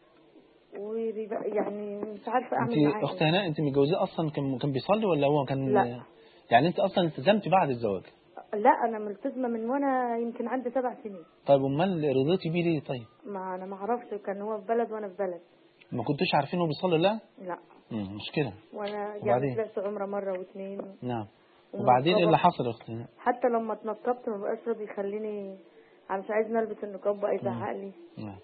ويبقى يعني مش عارفه اعمل انت معاه اخت إيه. هناء انت متجوزاه اصلا كان كان بيصلي ولا هو كان لا. يعني انت اصلا التزمتي بعد الزواج لا انا ملتزمه من وانا يمكن عندي سبع سنين طيب امال رضيتي بيه ليه طيب ما انا ما اعرفش كان هو في بلد وانا في بلد ما كنتوش عارفين انه بيصلي لا لا امم مشكله وانا وبعدين؟ يعني طلعت عمره مره واثنين نعم ومن وبعدين ايه الصبح- اللي حصل يا اخت هناء حتى لما اتنقبت ما بقاش راضي يخليني انا مش عايز نلبس النقاب بقى يزعق لي نعم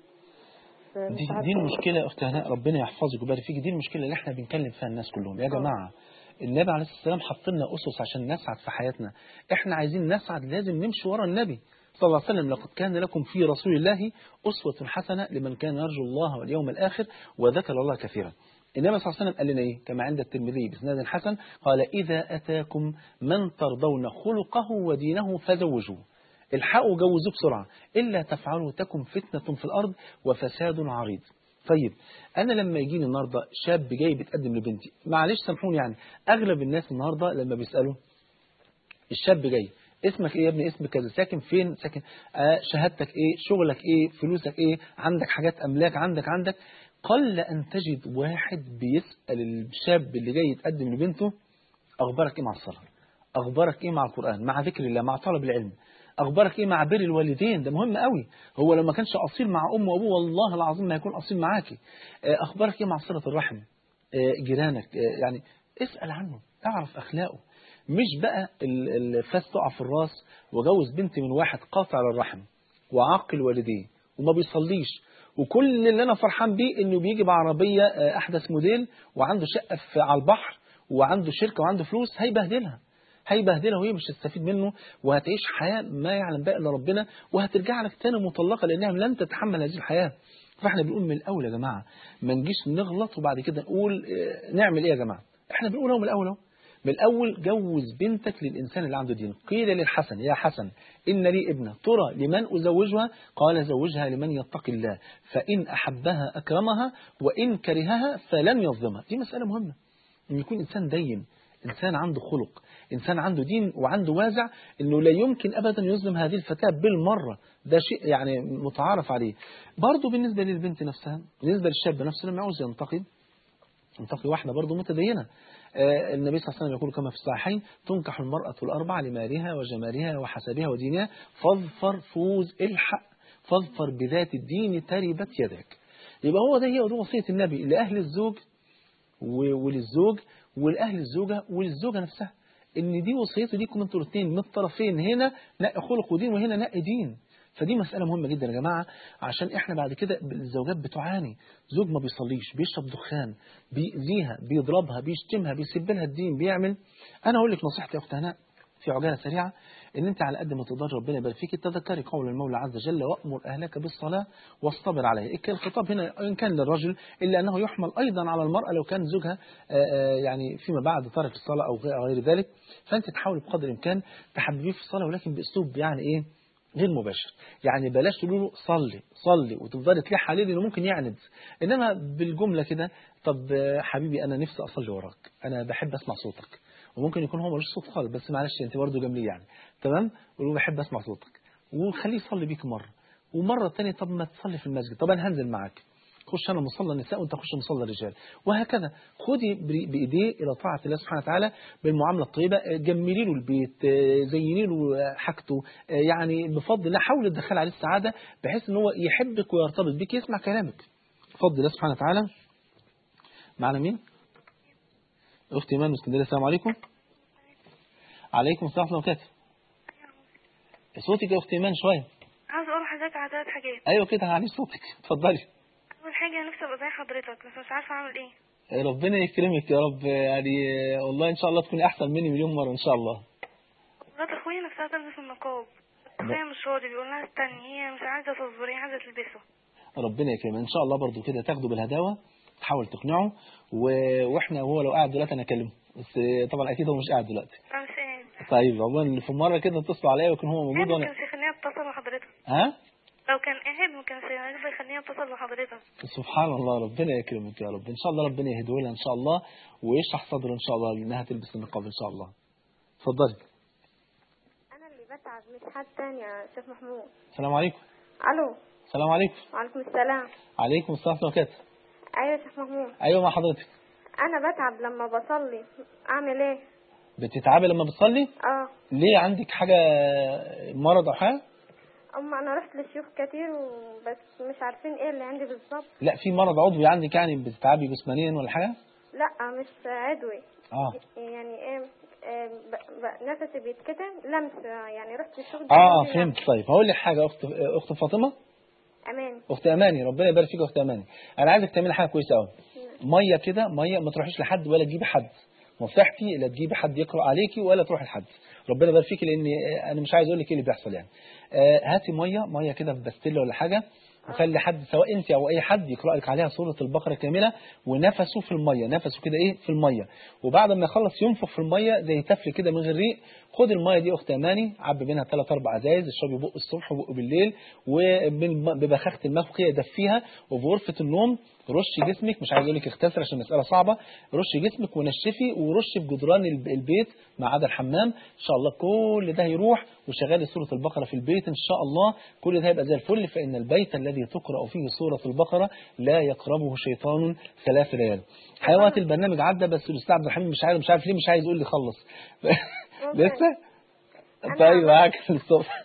فمش دي, عارفة دي المشكلة يا أخت هناء ربنا يحفظك ويبارك فيك دي المشكلة اللي احنا بنكلم فيها الناس كلهم يا جماعة النبي عليه الصلاة والسلام حط لنا أسس عشان نسعد في حياتنا احنا عايزين نسعد لازم نمشي ورا النبي صلى الله عليه وسلم لقد كان لكم في رسول الله أسوة حسنة لمن كان يرجو الله واليوم الآخر وذكر الله كثيرا النبي صلى الله عليه وسلم قال لنا ايه كما عند الترمذي باسناد حسن قال إذا أتاكم من ترضون خلقه ودينه فزوجوه الحقوا جوزوه بسرعة إلا تفعلوا تكن فتنة في الأرض وفساد عريض طيب أنا لما يجيني النهاردة شاب جاي بيتقدم لبنتي معلش سامحوني يعني أغلب الناس النهاردة لما بيسألوا الشاب جاي اسمك ايه يا ابني اسمك كذا ساكن فين ساكن آه شهادتك ايه شغلك ايه فلوسك ايه عندك حاجات املاك عندك عندك قل ان تجد واحد بيسأل الشاب اللي جاي يتقدم لبنته اخبارك ايه مع الصلاة اخبارك ايه مع القرآن مع ذكر الله مع طلب العلم اخبارك ايه مع بر الوالدين ده مهم قوي هو لو ما كانش اصيل مع امه وابوه والله العظيم ما هيكون اصيل معاكي آه، اخبارك ايه مع صله الرحم آه، جيرانك آه، يعني اسال عنه اعرف اخلاقه مش بقى ال- الفاس تقع في الراس وجوز بنت من واحد قاطع للرحم وعاقل والديه وما بيصليش وكل اللي انا فرحان بيه انه بيجي بعربيه آه، احدث موديل وعنده شقه في على البحر وعنده شركه وعنده فلوس هيبهدلها هيبهدلها وهي مش هتستفيد منه وهتعيش حياة ما يعلم بها إلا ربنا وهترجع لك تاني مطلقة لأنها لن تتحمل هذه الحياة فاحنا بنقول من الأول يا جماعة ما نجيش نغلط وبعد كده نقول آه، نعمل إيه يا جماعة احنا بنقول أهو من الأول أهو من الأول جوز بنتك للإنسان اللي عنده دين قيل للحسن يا حسن إن لي ابنة ترى لمن أزوجها قال زوجها لمن يتقي الله فإن أحبها أكرمها وإن كرهها فلن يظلمها دي مسألة مهمة ان يكون انسان دين انسان عنده خلق انسان عنده دين وعنده وازع انه لا يمكن ابدا يظلم هذه الفتاه بالمره ده شيء يعني متعارف عليه برضه بالنسبه للبنت نفسها بالنسبه للشاب نفسه لما يعوز ينتقي ينتقي واحده برضه متدينه آه، النبي صلى الله عليه وسلم يقول كما في الصحيحين تنكح المرأة الأربع لمالها وجمالها وحسبها ودينها فاظفر فوز الحق فاظفر بذات الدين تربت يدك يبقى هو ده هي ودي وصية النبي لأهل الزوج و- وللزوج ولأهل الزوجة وللزوجة نفسها ان دي وصيته ليكم انتوا الاثنين من الطرفين هنا نقي خلق ودين وهنا نقي دين فدي مسألة مهمة جدا يا جماعة عشان احنا بعد كده الزوجات بتعاني زوج ما بيصليش بيشرب دخان بيأذيها بيضربها بيشتمها بيسب لها الدين بيعمل انا اقول لك نصيحتي يا اخت هناء في عجالة سريعة ان انت على قد ما تقدر ربنا يبارك فيك تذكري قول المولى عز وجل وامر اهلك بالصلاة واصطبر عليها إيه الخطاب هنا ان كان للرجل الا انه يحمل ايضا على المرأة لو كان زوجها آه، آه، يعني فيما بعد ترك الصلاة او غير- غير ذلك فانت تحاول بقدر الامكان تحببيه في الصلاة ولكن باسلوب يعني ايه غير مباشر يعني بلاش تقول له صلي صلي وتفضلي تلح عليه لانه ممكن يعند انما بالجمله كده طب آه، حبيبي انا نفسي اصلي وراك انا بحب اسمع صوتك وممكن يكون هو ملوش صوت خالص بس معلش انت برضه جنبي يعني تمام قول له بحب اسمع صوتك وخليه يصلي بيك مره ومره تانية طب ما تصلي في المسجد طب انا هنزل معاك خش انا مصلى النساء وانت خش مصلى الرجال وهكذا خدي بري- بايديه الى طاعه الله سبحانه وتعالى بالمعامله الطيبه آه، جملي له البيت آه، زيني له آه، حاجته آه، يعني بفضل الله حاول تدخل عليه السعاده بحيث ان هو يحبك ويرتبط بك يسمع كلامك بفضل الله سبحانه وتعالى معنا مين اختي ايمان من اسكندريه السلام عليكم عليكم السلام ورحمه الله وبركاته صوتك يا اختي ايمان شويه عاوز اقول لحضرتك على ثلاث حاجات ايوه كده هعني صوتك اتفضلي اول حاجه انا نفسي ابقى زي حضرتك بس مش عارفه اعمل ايه ربنا يكرمك يا رب يعني والله ان شاء الله تكوني احسن مني مليون مره ان شاء الله مرات اخويا نفسها تلبس النقاب بس هي مش راضي بيقول لها استني هي مش عايزه تصبر هي عايزه تلبسه ربنا يكرمك ان شاء الله برضو كده تاخده بالهداوه تحاول تقنعه و... واحنا هو لو قاعد دلوقتي انا اكلمه بس طبعا اكيد هو مش قاعد دلوقتي انا مش قاعد طيب عموما في مره كده اتصلوا عليا ويكون هو موجود ممكن وانا شيخ ان هي يخليني اتصل بحضرتك ها لو كان قاعد ما كانش هيقدر يخليني اتصل بحضرتك سبحان الله ربنا يكرمك يا رب ان شاء الله ربنا يهديه لها ان شاء الله ويشرح صدره ان شاء الله انها تلبس النقاب ان شاء الله اتفضلي انا اللي بتعب مش حد تاني يا شيخ محمود السلام عليكم الو السلام عليكم وعليكم السلام عليكم السلام ورحمه الله وبركاته ايوه يا شيخ محمود ايوه مع حضرتك انا بتعب لما بصلي اعمل ايه بتتعبي لما بتصلي اه ليه عندك حاجه مرض او حاجه اما انا رحت للشيوخ كتير وبس مش عارفين ايه اللي عندي بالظبط لا في مرض عضوي عندك يعني بتتعبي جسمانيا ولا حاجه لا مش عدوي اه يعني ايه إيه، ب... ب... نفسي بيتكتم لمس يعني رحت للشيوخ اه فهمت طيب هقول لك حاجه اخت اخت فاطمه امان اخت اماني ربنا يبارك فيك يا اخت اماني انا عايزك تعملي حاجه كويسه قوي ميه كده ميه ما تروحيش لحد ولا تجيبي حد مفتاحتي لا تجيبي حد يقرا عليكي ولا تروحي لحد ربنا يبارك فيكي لان انا مش عايز اقول لك ايه اللي بيحصل يعني آه، هاتي ميه ميه كده في بستله ولا حاجه وخلي حد سواء انت او اي حد يقرا لك عليها سوره البقره كامله ونفسه في الميه نفسه كده ايه في الميه وبعد ما يخلص ينفخ في الميه زي تفل كده من غير ريق خد الميه دي اخت اماني عبي منها ثلاث اربع ازايز اشربي بق الصبح وبق بالليل وببخاخه الماء كده دفيها وفي غرفه النوم رشي جسمك مش عايز اقول لك اغتسل عشان المساله صعبه رشي جسمك ونشفي ورشي في جدران الب- البيت ما عدا الحمام ان شاء الله كل ده هيروح وشغالي سوره البقره في البيت ان شاء الله كل ده هيبقى زي الفل فان البيت الذي تقرا فيه سوره البقره لا يقربه شيطان ثلاث ليال حيوات البرنامج عدى بس الاستاذ عبد الحميد مش عارف مش عارف ليه مش عايز يقول لي خلص لسه طيب معاك الصبح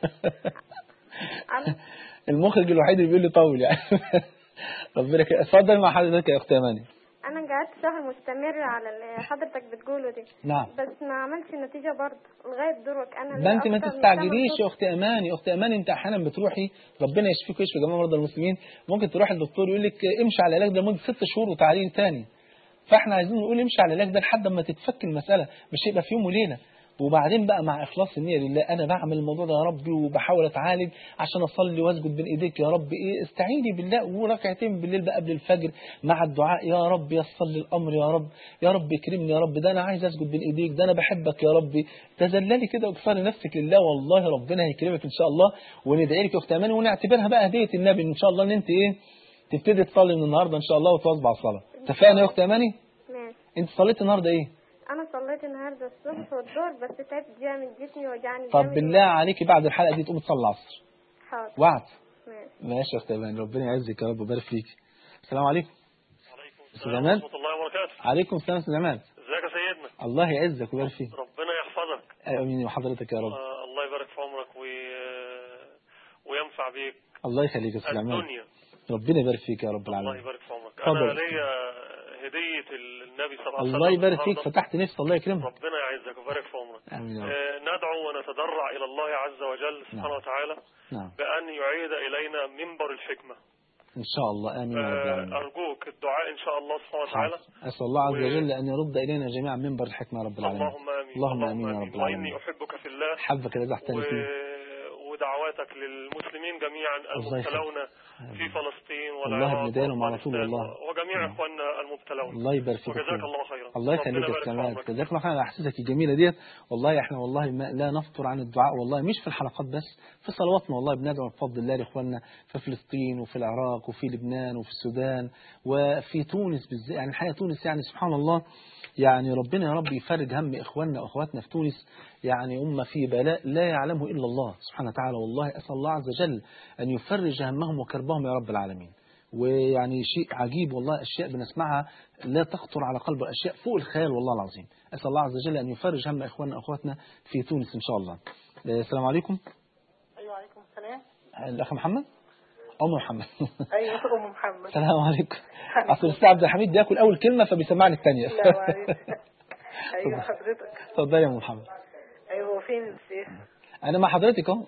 المخرج الوحيد اللي بيقول لي طول يعني ربنا يك- اتفضل مع حضرتك يا اخت اماني انا قعدت شهر مستمر على اللي حضرتك بتقوله دي نعم. بس ما عملش نتيجه برضه لغايه دورك انا ما انت ما أكتر من تستعجليش ثمان يا اخت اماني يا اخت اماني انت احيانا بتروحي ربنا يشفيك ويشفي جميع مرضى المسلمين ممكن تروحي للدكتور يقول لك امشي على العلاج ده لمده ست شهور وتعالي لي تاني فاحنا عايزين نقول امشي على العلاج ده لحد ما تتفك المساله مش هيبقى في يوم وليله وبعدين بقى مع اخلاص النيه لله انا بعمل الموضوع ده يا ربي وبحاول اتعالج عشان اصلي واسجد بين ايديك يا رب ايه استعيني بالله وركعتين بالليل بقى قبل الفجر مع الدعاء يا رب يسر لي الامر يا رب يا رب اكرمني يا رب ده انا عايز اسجد بين ايديك ده انا بحبك يا ربي تذللي كده واكفري نفسك لله والله ربنا هيكرمك ان شاء الله وندعي لك يا اخت اماني ونعتبرها بقى هديه النبي ان شاء الله ان انت ايه تبتدي تصلي من النهارده ان شاء الله وتواظب على الصلاه اتفقنا يا اخت اماني ماشي انت صليت النهارده ايه انا صليت النهارده الصبح والظهر بس تعبت جامد جسمي وجعني طب جامد. بالله عليكي بعد الحلقه دي تقوم تصلي العصر حاضر وعد ماشي ماشي يا اخت اماني ربنا يعزك يا رب ويبارك فيك السلام عليكم استاذ عماد ورحمة الله وبركاته عليكم السلام استاذ عماد ازيك يا سيدنا الله يعزك ويبارك فيك ربنا يحفظك امين وحضرتك يا رب آه الله يبارك في عمرك وي... وينفع بيك الله يخليك يا استاذ عماد الدنيا ربنا يبارك فيك يا رب الله العالمين يبارك في عمرك اتفضل. انا ليا هدية النبي صلى الله عليه وسلم الله يبارك فيك النهاردة. فتحت نفس الله يكرمك ربنا يعزك ويبارك في عمرك امين يا رب آه ندعو ونتضرع الى الله عز وجل سبحانه نعم. وتعالى نعم بأن يعيد إلينا منبر الحكمة ان شاء الله امين يا رب آه العالمين أرجوك الدعاء إن شاء الله سبحانه وتعالى حاضر. اسال الله عز و- وجل ان يرد الينا جميعا منبر الحكمه يا رب العالمين اللهم آمين اللهم امين يا رب وإني العالمين أحبك في الله حبك اذا احتاج فيه و... ودعواتك للمسلمين جميعا الله يخليك. المبتلون في فلسطين والله والعراق ابن دايلهم على طول وأفغانستان والله. وجميع نعم. اخواننا المبتلون الله يبارك فيك يا وجزاك أخويا. الله خيرا الله ربنا يخليك يا يبارك في سلامات عمرك. جزاك الله خير على احاسيسك الجميله ديت والله احنا والله ما لا نفطر عن الدعاء والله مش في الحلقات بس في صلواتنا والله بندعو بفضل الله لاخواننا في فلسطين وفي العراق وفي لبنان وفي السودان وفي تونس بالذات يعني الحقيقه تونس يعني سبحان الله يعني ربنا يا رب يفرج هم اخواننا واخواتنا في تونس يعني هم في بلاء لا يعلمه الا الله سبحانه وتعالى والله اسال الله عز وجل ان يفرج همهم وكربهم يا رب العالمين ويعني شيء عجيب والله أشياء بنسمعها لا تخطر على قلب أشياء فوق الخيال والله العظيم أسأل الله عز وجل أن يفرج هم إخواننا وأخواتنا في تونس إن شاء الله آه، السلام عليكم ايوه عليكم السلام الأخ محمد أم محمد ايوه ام محمد السلام عليكم أصل الأستاذ عبد الحميد بياكل أول كلمة فبيسمعني الثانية لا معلش ايوه حضرتك اتفضلي يا أم محمد ايوه هو فين الشيخ أنا مع حضرتك أهو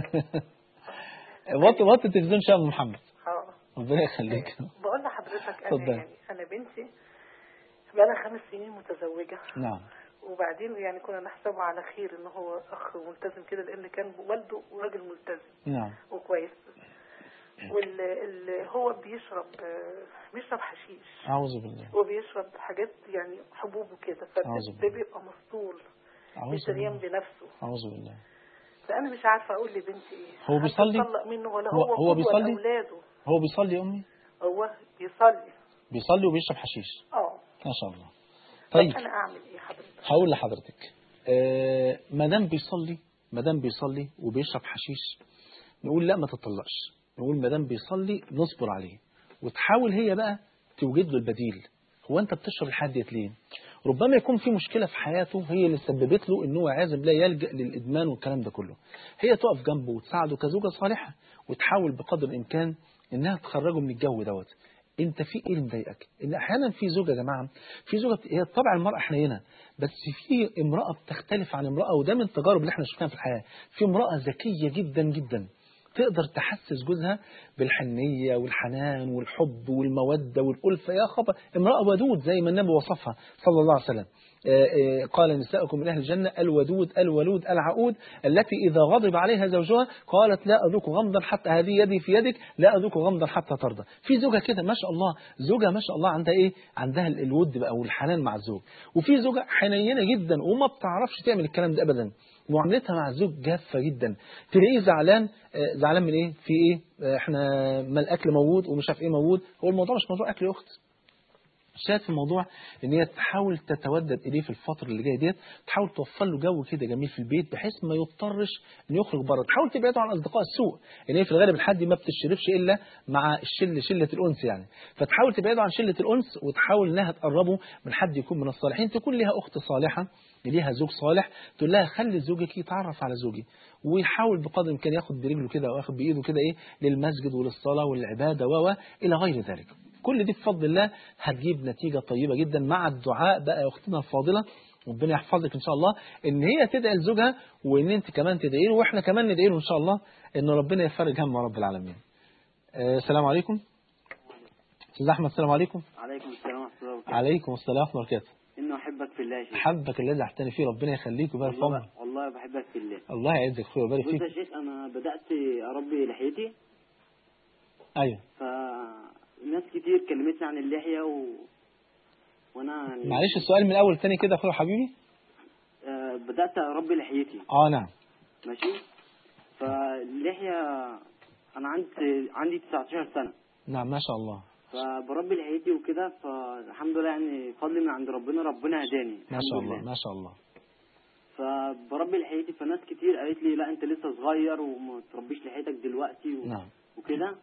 وطي وطي التلفزيون شوية يا أم محمد حاضر ربنا يخليك بقول لحضرتك انا اتفضلي. يعني انا بنتي بقالها خمس سنين متزوجه نعم وبعدين يعني كنا نحسبه على خير ان هو اخ ملتزم كده لان كان والده راجل ملتزم نعم وكويس واللي هو بيشرب آه، بيشرب حشيش أعوذ بالله وبيشرب حاجات يعني حبوب وكده أعوذ فده بيبقى مسطول أعوذ مش دريان بالله بنفسه أعوذ بالله ده انا مش عارفه اقول لبنتي ايه هو بيصلي هتطلق منه ولا هو- هو هو قدوة بيصلي؟ لاولاده هو بيصلي يا أمي هو بيصلي بيصلي وبيشرب حشيش اه ما شاء الله طيب طيب انا اعمل ايه حضرتك هقول لحضرتك آه ما دام بيصلي ما دام بيصلي وبيشرب حشيش نقول لا ما تطلقش نقول ما دام بيصلي نصبر عليه وتحاول هي بقى توجد له البديل هو انت بتشرب الحاجات ديت ليه ربما يكون في مشكلة في حياته هي اللي سببت له ان هو عازم لا يلجأ للإدمان والكلام ده كله هي تقف جنبه وتساعده كزوجة صالحة وتحاول بقدر الإمكان انها تخرجه من الجو دوت انت في ايه اللي مضايقك ان احيانا في زوجه يا جماعه في زوجه بت- هي طبع المراه حنينه بس في امراه بتختلف عن امراه وده من التجارب اللي احنا شفناها في الحياه في امراه ذكيه جدا جدا تقدر تحسس جوزها بالحنية والحنان والحب والمودة والألفة يا خبر امرأة ودود زي ما النبي وصفها صلى الله عليه وسلم آه، آه، قال نساؤكم من أهل الجنة الودود الولود العقود التي إذا غضب عليها زوجها قالت لا أذوق غمضا حتى هذه يدي في يدك لا أذوق غمضا حتى ترضى في زوجة كده ما شاء الله زوجة ما شاء الله عندها إيه عندها ال- الود بقى والحنان مع الزوج وفي زوجة حنينة جدا وما بتعرفش تعمل الكلام ده أبدا معاملتها مع الزوج جافة جدا تلاقيه زعلان آه، زعلان من ايه في ايه آه، احنا ما الاكل موجود ومش عارف ايه موجود هو الموضوع مش موضوع اكل يا اخت الشاهد في الموضوع ان هي تحاول تتودد اليه في الفتره اللي جايه ديت تحاول توفر له جو كده جميل في البيت بحيث ما يضطرش انه يخرج بره تحاول تبعده عن اصدقاء السوء ان هي في الغالب الحد ما بتشربش الا مع الشله شله الانس يعني فتحاول تبعده عن شله الانس وتحاول انها تقربه من حد يكون من الصالحين تكون لها اخت صالحه ليها زوج صالح تقول لها خلي زوجك يتعرف على زوجي ويحاول بقدر الامكان ياخد برجله كده او ياخد بايده كده ايه للمسجد وللصلاه والعباده و و الى غير ذلك كل دي بفضل الله هتجيب نتيجة طيبة جدا مع الدعاء بقى يا أختنا الفاضلة ربنا يحفظك إن شاء الله إن هي تدعي لزوجها وإن أنت كمان تدعي له وإحنا كمان ندعي له إن شاء الله إن ربنا يفرج هم رب العالمين آه، السلام عليكم أستاذ أحمد السلام عليكم عليكم السلام ورحمة الله وبركاته عليكم السلام ورحمة الله وبركاته إنه أحبك في الله يا شيخ حبك الذي أحتني فيه ربنا يخليك ويبارك في عمرك والله, والله بحبك في الله الله يعزك أخويا ويبارك بص يا فيك شيخ أنا بدأت أربي لحيتي أيوه فناس كتير كلمتني عن اللحية و... وأنا يعني معلش السؤال من الأول تاني كده يا أخويا حبيبي آه، بدأت أربي لحيتي أه نعم ماشي فاللحية أنا عندي عندي 19 سنة نعم ما شاء الله فبربي لحيتي وكده فالحمد لله يعني فضل من عند ربنا ربنا هداني ما الحمد شاء لله. الله ما شاء الله فبربي لحيتي فناس كتير قالت لي لا انت لسه صغير وما تربيش لحيتك دلوقتي و... نعم وكده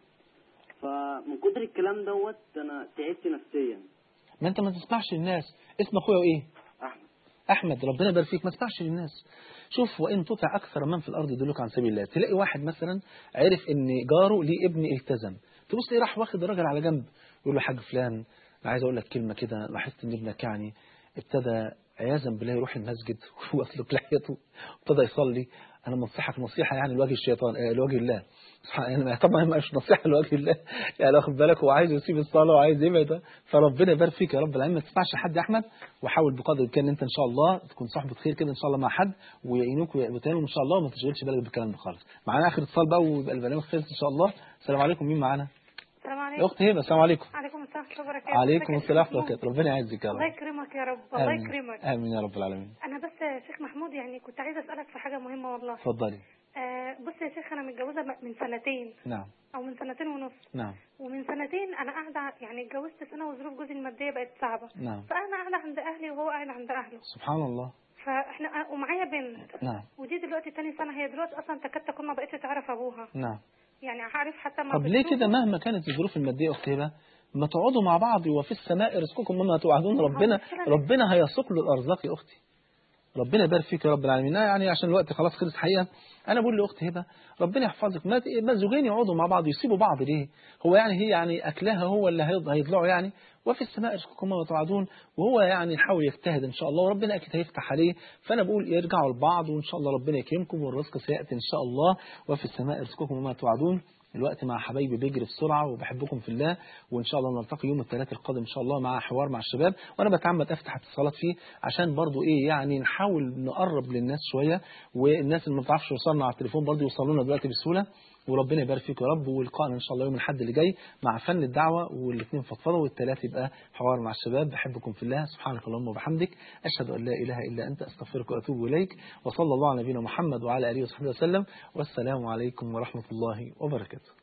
فمن كتر الكلام دوت انا تعبت نفسيا ما أنت ما تسمعش للناس اسم أخويا إيه احمد احمد ربنا يبارك فيك ما تسمعش للناس شوف وان تطع اكثر من في الارض يدلك عن سبيل الله تلاقي واحد مثلا عرف ان جاره ليه ابن التزم تبص تلاقيه راح واخد الراجل على جنب يقول له حاج فلان انا عايز اقول لك كلمه كده لاحظت ان ابنك يعني ابتدى عياذا بالله يروح المسجد ويسلك لحيته وابتدى يصلي انا بنصحك نصيحه يعني لوجه الشيطان آه، لوجه الله سبحان يعني طبعا ما مش نصيحه لوجه الله يعني واخد بالك هو عايز يسيب الصلاه وعايز يبعد فربنا يبارك فيك يا رب العالمين ما تسمعش حد يا احمد وحاول بقدر الامكان انت ان شاء الله تكون صاحبه خير كده ان شاء الله مع حد ويعينوك ويتعينوا ان شاء الله وما تشغلش بالك بالكلام ده خالص معانا اخر اتصال بقى ويبقى البرنامج خلص ان شاء الله السلام عليكم مين معانا السلام يا عليكم اخت هبه السلام عليكم عليكم السلام ورحمة الله وبركاته عليكم ازيك يا السلام شيخ ورحمه الله محمود؟ وبركاته ربنا يعزك يا الله رب يكرمك يا رب الله آمين. يكرمك امين يا رب العالمين انا بس يا شيخ محمود يعني كنت عايزه اسالك في حاجه مهمه والله اتفضلي آه بص يا شيخ انا متجوزه من سنتين نعم او من سنتين ونص نعم ومن سنتين انا قاعده يعني اتجوزت سنه وظروف جوزي الماديه بقت صعبه نعم فانا قاعده عند اهلي وهو قاعد عند اهله سبحان الله فاحنا ومعايا بنت نعم ودي دلوقتي تاني سنه هي دلوقتي اصلا تكاد تكون ما بقتش تعرف ابوها نعم يعني عارف حتى ما طب ليه بتشوفه. كده مهما كانت الظروف الماديه يا اخت هبه ما تقعدوا مع بعض وفي السماء رزقكم مما توعدون ربنا ربنا هيسوق له الارزاق يا اختي ربنا يبارك فيك يا رب العالمين أنا يعني عشان الوقت خلاص خلص حقيقه انا بقول لاختي هبه ربنا يحفظك ما ت- ما زوجين يقعدوا مع بعض يسيبوا بعض ليه هو يعني هي يعني اكلها هو اللي هيض- هيطلعوا يعني وفي السماء رزقكم ما توعدون وهو يعني يحاول يجتهد ان شاء الله وربنا اكيد هيفتح عليه فانا بقول يرجعوا لبعض وان شاء الله ربنا يكرمكم والرزق سياتي ان شاء الله وفي السماء رزقكم وما توعدون الوقت مع حبايبي بيجري بسرعة وبحبكم في الله وإن شاء الله نلتقي يوم الثلاثاء القادم إن شاء الله مع حوار مع الشباب وأنا بتعمد أفتح اتصالات فيه عشان برضو إيه يعني نحاول نقرب للناس شوية والناس اللي ما بتعرفش يوصلنا على التليفون برضو يوصلونا دلوقتي بسهولة وربنا يبارك فيك يا رب ولقائنا ان شاء الله يوم الاحد اللي جاي مع فن الدعوه والاثنين فضفضه والثلاث يبقى حوار مع الشباب بحبكم في الله سبحانك اللهم وبحمدك اشهد ان لا اله الا انت استغفرك واتوب اليك وصلى الله على نبينا محمد وعلى اله وصحبه وسلم والسلام عليكم ورحمه الله وبركاته